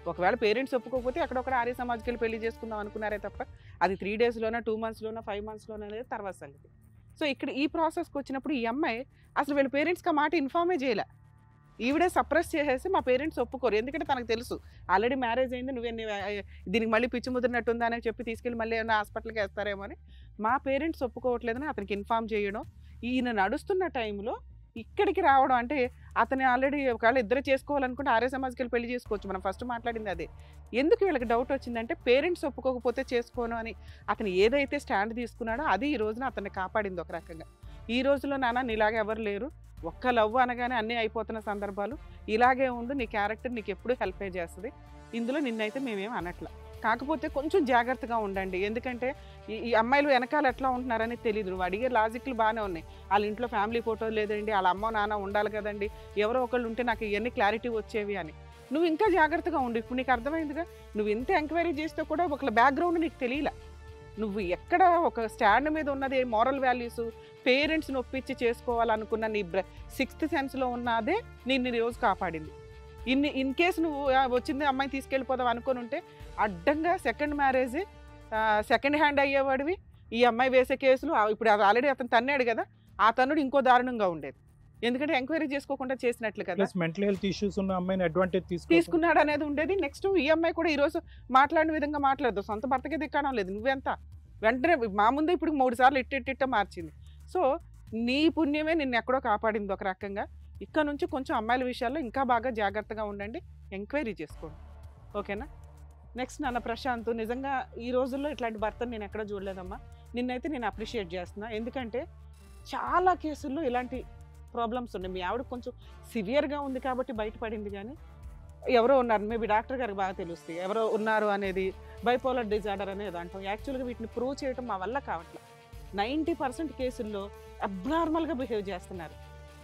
ఒకవేళ పేరెంట్స్ ఒప్పుకోకపోతే అక్కడొక్కడ ఆర్య సమాజ్కి వెళ్ళి పెళ్లి చేసుకుందాం అనుకున్నారే తప్ప అది త్రీ డేస్లోనా టూ మంత్స్లోనా ఫైవ్ మంత్స్లోనా అనేది తర్వాత సంగతి సో ఇక్కడ ఈ ప్రాసెస్కి వచ్చినప్పుడు ఈ అమ్మాయి అసలు వీళ్ళ పేరెంట్స్కి ఆ మాట ఇన్ఫార్మే చేయలే ఈవిడే సప్రెస్ చేసేసి మా పేరెంట్స్ ఒప్పుకోరు ఎందుకంటే తనకు తెలుసు ఆల్రెడీ మ్యారేజ్ అయింది నువ్వే దీనికి మళ్ళీ పిచ్చి ముదిరినట్టుందా అని చెప్పి తీసుకెళ్ళి మళ్ళీ ఏమైనా హాస్పిటల్కి వేస్తారేమో అని మా పేరెంట్స్ ఒప్పుకోవట్లేదని అతనికి ఇన్ఫార్మ్ చేయడం ఈయన నడుస్తున్న టైంలో ఇక్కడికి రావడం అంటే అతను ఆల్రెడీ ఒకవేళ ఇద్దరు చేసుకోవాలనుకుంటే ఆర్య సమాజ్కి వెళ్ళి పెళ్లి చేసుకోవచ్చు మనం ఫస్ట్ మాట్లాడింది అదే ఎందుకు వీళ్ళకి డౌట్ వచ్చిందంటే పేరెంట్స్ ఒప్పుకోకపోతే చేసుకోను అని అతను ఏదైతే స్టాండ్ తీసుకున్నాడో అది ఈ రోజున అతన్ని కాపాడింది ఒక రకంగా ఈ రోజులో నాన్న నీలాగా ఎవరు లేరు ఒక్క లవ్ అనగానే అన్నీ అయిపోతున్న సందర్భాలు ఇలాగే ఉండు నీ క్యారెక్టర్ నీకు ఎప్పుడు హెల్ప్ చేస్తుంది ఇందులో నిన్నైతే మేమేం అనట్ల కాకపోతే కొంచెం జాగ్రత్తగా ఉండండి ఎందుకంటే ఈ ఈ అమ్మాయిలు వెనకాల ఎట్లా ఉంటున్నారని తెలియదు నువ్వు అడిగే లాజిక్లు బాగానే ఉన్నాయి వాళ్ళ ఇంట్లో ఫ్యామిలీ ఫోటో లేదండి వాళ్ళ అమ్మ నాన్న ఉండాలి కదండి ఎవరో ఒకళ్ళు ఉంటే నాకు ఇవన్నీ క్లారిటీ వచ్చేవి అని నువ్వు ఇంకా జాగ్రత్తగా ఉండు ఇప్పుడు నీకు అర్థమైందిగా నువ్వు ఎంత ఎంక్వైరీ చేస్తే కూడా ఒకళ్ళ బ్యాక్గ్రౌండ్ నీకు తెలియలే నువ్వు ఎక్కడ ఒక స్టాండ్ మీద ఉన్నది మోరల్ వాల్యూస్ పేరెంట్స్ని ఒప్పించి చేసుకోవాలనుకున్న నీ బ్ర సిక్స్త్ సెన్స్లో ఉన్నదే నిన్ను ఈ రోజు కాపాడింది ఇన్ని ఇన్ కేసు నువ్వు ఆ, వచ్చింది అమ్మాయి తీసుకెళ్ళిపోదాం అనుకొని ఉంటే అడ్డంగా సెకండ్ మ్యారేజ్ సెకండ్ హ్యాండ్ అయ్యేవాడివి ఈ అమ్మాయి వేసే కేసులు ఆ, ఇప్పుడు అది ఆల్రెడీ అతను తన్నాడు కదా ఆ తన్నుడు ఇంకో దారుణంగా ఉండేది ఎందుకంటే ఎంక్వైరీ చేసుకోకుండా చేసినట్లు కదా ప్లస్ మెంటల్ హెల్త్ ఇష్యూస్ ఉన్న అమ్మాయిని అడ్వాంటేజ్ తీసుకు తీసుకున్నాడు అనేది ఉండేది నెక్స్ట్ ఈ అమ్మాయి కూడా ఈరోజు మాట్లాడిన విధంగా మాట్లాడదు సొంత భర్తకే దిక్కడం లేదు నువ్వెంత వెంటనే మా ముందే ఇప్పుడు మూడు సార్లు ఇట్ట ఇట్ట ఇట్ట మార్చింది సో నీ పుణ్యమే నిన్ను ఎక్కడో కాపాడింది ఒక రకంగా ఇక్కడ నుంచి కొంచెం అమ్మాయిల విషయాల్లో ఇంకా బాగా జాగ్రత్తగా ఉండండి ఎంక్వైరీ చేసుకోండి ఓకేనా నెక్స్ట్ నాన్న ప్రశాంత్ నిజంగా ఈ రోజుల్లో ఇట్లాంటి భర్తను నేను ఎక్కడ చూడలేదమ్మా నిన్నైతే నేను అప్రిషియేట్ చేస్తున్నా ఎందుకంటే చాలా కేసుల్లో ఇలాంటి ప్రాబ్లమ్స్ ఉన్నాయి మీ ఆవిడ కొంచెం సివియర్గా ఉంది కాబట్టి బయటపడింది కానీ ఎవరో ఉన్నారు మేబీ డాక్టర్ గారికి బాగా తెలుస్తుంది ఎవరో ఉన్నారు అనేది బైపోలర్ డిజార్డర్ అనేది అంటాం యాక్చువల్గా వీటిని ప్రూవ్ చేయడం మా వల్ల కావట్లేదు నైంటీ పర్సెంట్ కేసుల్లో అబ్నార్మల్గా బిహేవ్ చేస్తున్నారు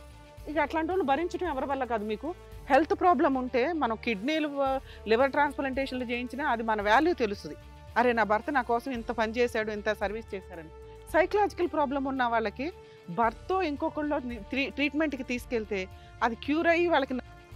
ఇక అట్లాంటి వాళ్ళు భరించడం ఎవరి వల్ల కాదు మీకు హెల్త్ ప్రాబ్లం ఉంటే మనం కిడ్నీలు లివర్ ట్రాన్స్ప్లాంటేషన్లు చేయించినా అది మన వాల్యూ తెలుస్తుంది అరే నా భర్త నా కోసం ఇంత పని చేశాడు ఇంత సర్వీస్ చేశారని సైకలాజికల్ ప్రాబ్లం ఉన్న వాళ్ళకి భర్త ఇంకొకళ్ళు ట్రీట్మెంట్కి తీసుకెళ్తే అది క్యూర్ అయ్యి వాళ్ళకి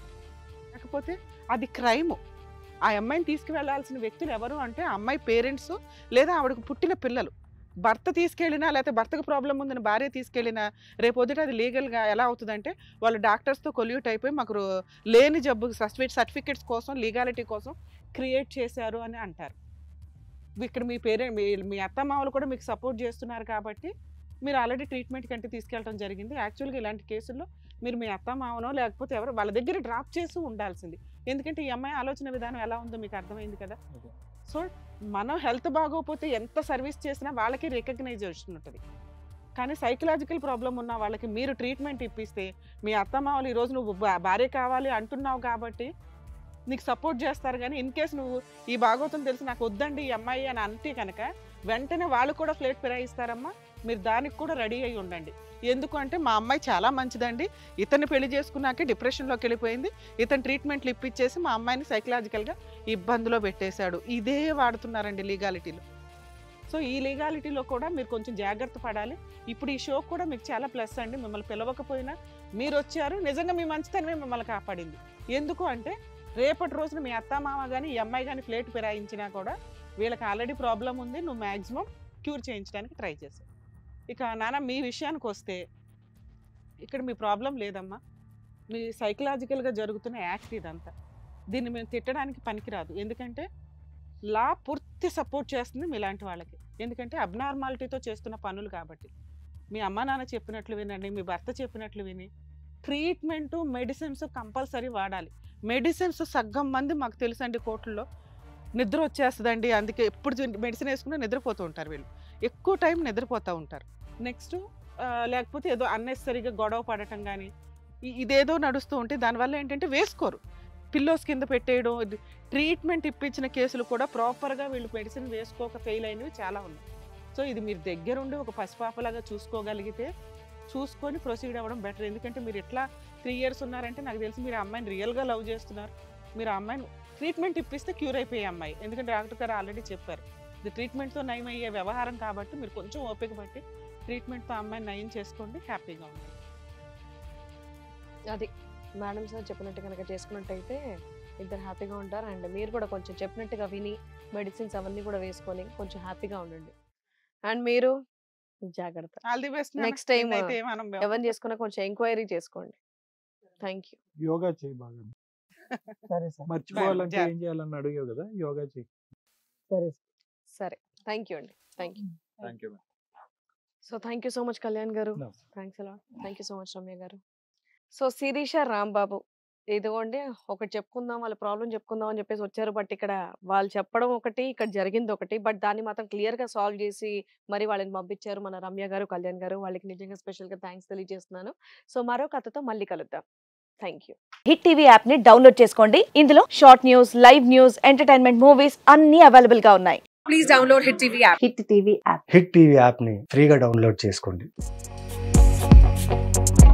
కాకపోతే అది క్రైమ్ ఆ అమ్మాయిని తీసుకువెళ్లాల్సిన వ్యక్తులు ఎవరు అంటే ఆ అమ్మాయి పేరెంట్స్ లేదా ఆవిడకు పుట్టిన పిల్లలు భర్త తీసుకెళ్ళినా లేకపోతే భర్తకు ప్రాబ్లం ఉందని భార్య తీసుకెళ్ళినా రేపు పొద్దుట అది లీగల్గా ఎలా అవుతుందంటే వాళ్ళు డాక్టర్స్తో కొల్యూట్ అయిపోయి మాకు రో- లేని జబ్బు సర్టిఫికేట్ సర్టిఫికేట్స్ కోసం లీగాలిటీ కోసం క్రియేట్ చేశారు అని అంటారు ఇక్కడ మీ పేరెంట్ మీ మీ అత్తమామలు కూడా మీకు సపోర్ట్ చేస్తున్నారు కాబట్టి మీరు ఆల్రెడీ ట్రీట్మెంట్ కంటే తీసుకెళ్ళడం జరిగింది యాక్చువల్గా ఇలాంటి కేసుల్లో మీరు మీ అత్తమామనో లేకపోతే ఎవరు వాళ్ళ దగ్గర డ్రాప్ చేసి ఉండాల్సింది ఎందుకంటే ఈ అమ్మాయి ఆలోచన విధానం ఎలా ఉందో మీకు అర్థమైంది కదా Okay. సో మనం హెల్త్ బాగోకపోతే ఎంత సర్వీస్ చేసినా వాళ్ళకి రికగ్నైజేషన్ ఉంటుంది కానీ సైకలాజికల్ ప్రాబ్లం ఉన్న వాళ్ళకి మీరు ట్రీట్మెంట్ ఇప్పిస్తే మీ అత్తమామలు ఈరోజు నువ్వు భా- భార్య కావాలి అంటున్నావు కాబట్టి నీకు సపోర్ట్ చేస్తారు కానీ ఇన్ కేస్ నువ్వు ఈ భాగవతం తెలిసి నాకు వద్దండి ఈ అమ్మాయి అని అంటే కనుక వెంటనే వాళ్ళు కూడా ఫ్లేట్ ఫిరాయిస్తారమ్మా మీరు దానికి కూడా రెడీ అయి ఉండండి ఎందుకు అంటే మా అమ్మాయి చాలా మంచిదండి ఇతన్ని పెళ్లి చేసుకున్నాకే డిప్రెషన్లోకి వెళ్ళిపోయింది ఇతను ట్రీట్మెంట్లు ఇప్పించేసి మా అమ్మాయిని సైకలాజికల్గా ఇబ్బందిలో పెట్టేశాడు ఇదే వాడుతున్నారండి లీగాలిటీలో సో ఈ లీగాలిటీలో కూడా మీరు కొంచెం జాగ్రత్త పడాలి ఇప్పుడు ఈ షో కూడా మీకు చాలా ప్లస్ అండి మిమ్మల్ని పిలవకపోయినా మీరు వచ్చారు నిజంగా మీ మంచితనమే మిమ్మల్ని కాపాడింది ఎందుకు అంటే రేపటి రోజున మీ అత్త మామ కానీ ఈ అమ్మాయి కానీ ఫ్లేట్ ఫిరాయించినా కూడా వీళ్ళకి ఆల్రెడీ ప్రాబ్లం ఉంది నువ్వు మ్యాక్సిమం క్యూర్ చేయించడానికి ట్రై చేసావు ఇక నాన్న మీ విషయానికి వస్తే ఇక్కడ మీ ప్రాబ్లం లేదమ్మా మీ సైకలాజికల్గా జరుగుతున్న యాక్ట్ ఇదంతా దీన్ని మేము తిట్టడానికి పనికిరాదు ఎందుకంటే లా పూర్తి సపోర్ట్ చేస్తుంది మీలాంటి వాళ్ళకి ఎందుకంటే అబ్నార్మాలిటీతో చేస్తున్న పనులు కాబట్టి మీ అమ్మ నాన్న చెప్పినట్లు వినండి మీ భర్త చెప్పినట్లు విని ట్రీట్మెంటు మెడిసిన్స్ కంపల్సరీ వాడాలి మెడిసిన్స్ సగ్గం మంది మాకు తెలుసండి కోర్టుల్లో నిద్ర వచ్చేస్తుందండి అందుకే ఎప్పుడు మెడిసిన్ వేసుకున్నా నిద్రపోతూ ఉంటారు వీళ్ళు ఎక్కువ టైం నిద్రపోతూ ఉంటారు నెక్స్ట్ లేకపోతే ఏదో అన్నెసరీగా గొడవ పడటం కానీ ఇదేదో నడుస్తూ ఉంటే దానివల్ల ఏంటంటే వేసుకోరు పిల్లోస్ కింద పెట్టేయడం ఇది ట్రీట్మెంట్ ఇప్పించిన కేసులు కూడా ప్రాపర్గా వీళ్ళు మెడిసిన్ వేసుకోక ఫెయిల్ అయినవి చాలా ఉన్నాయి సో ఇది మీరు దగ్గరుండి ఒక పసిపాపలాగా చూసుకోగలిగితే చూసుకొని ప్రొసీడ్ అవ్వడం బెటర్ ఎందుకంటే మీరు ఎట్లా త్రీ ఇయర్స్ ఉన్నారంటే నాకు తెలిసి మీరు ఆ అమ్మాయిని రియల్గా లవ్ చేస్తున్నారు మీరు ఆ అమ్మాయిని ట్రీట్మెంట్ ఇప్పిస్తే క్యూర్ అయిపోయే అమ్మాయి ఎందుకంటే డాక్టర్ గారు ఆల్రెడీ చెప్పారు ఇది ట్రీట్మెంట్తో నయం అయ్యే వ్యవహారం కాబట్టి మీరు కొంచెం ఓపిక పట్టి ట్రీట్మెంట్తో అమ్మాయిని నయం చేసుకోండి హ్యాపీగా ఉండండి అది మేడం సార్ చెప్పినట్టు కనుక చేసుకున్నట్టయితే ఇద్దరు హ్యాపీగా ఉంటారు అండ్ మీరు కూడా కొంచెం చెప్పినట్టుగా విని మెడిసిన్స్ అవన్నీ కూడా వేసుకొని కొంచెం హ్యాపీగా ఉండండి అండ్ మీరు జాగ్రత్త all the best next time ఎవరిని చేసుకున్నా కొంచెం ఎంక్వైరీ చేసుకోండి థ్యాంక్ యూ యోగా చేయి బాగా సరే సార్ మర్చిపోవాలంటే జా- ఏం చేయాలని అడిగావు కదా యోగా చేయి సరే సరే థ్యాంక్ యూ అండి thank you thank you so thank you so much Kalyan garu No. Thanks అలా thank you so much Ramya garu so Sirisha Rambabu ఇదిగోండి ఒకటి చెప్పుకుందాం వాళ్ళ ప్రాబ్లం చెప్పుకుందాం అని చెప్పేసి వచ్చారు బట్ ఇక్కడ వాళ్ళు చెప్పడం ఒకటి ఇక్కడ జరిగింది ఒకటి బట్ దాన్ని మాత్రం క్లియర్ గా సాల్వ్ చేసి మరి వాళ్ళని పంపించారు మన రమ్య గారు కళ్యాణ్ గారు వాళ్ళకి నిజంగా స్పెషల్ గా థ్యాంక్స్ తెలియజేస్తున్నాను సో మరో కథతో మళ్ళీ కలుద్దాం thank you hit TV app ని డౌన్లోడ్ చేసుకోండి ఇందులో short news live news entertainment movies అన్ని అవైలబుల్ గా ఉన్నాయి హిట్ టీవీ యాప్ని ఫ్రీగా డౌన్లోడ్ చేసుకోండి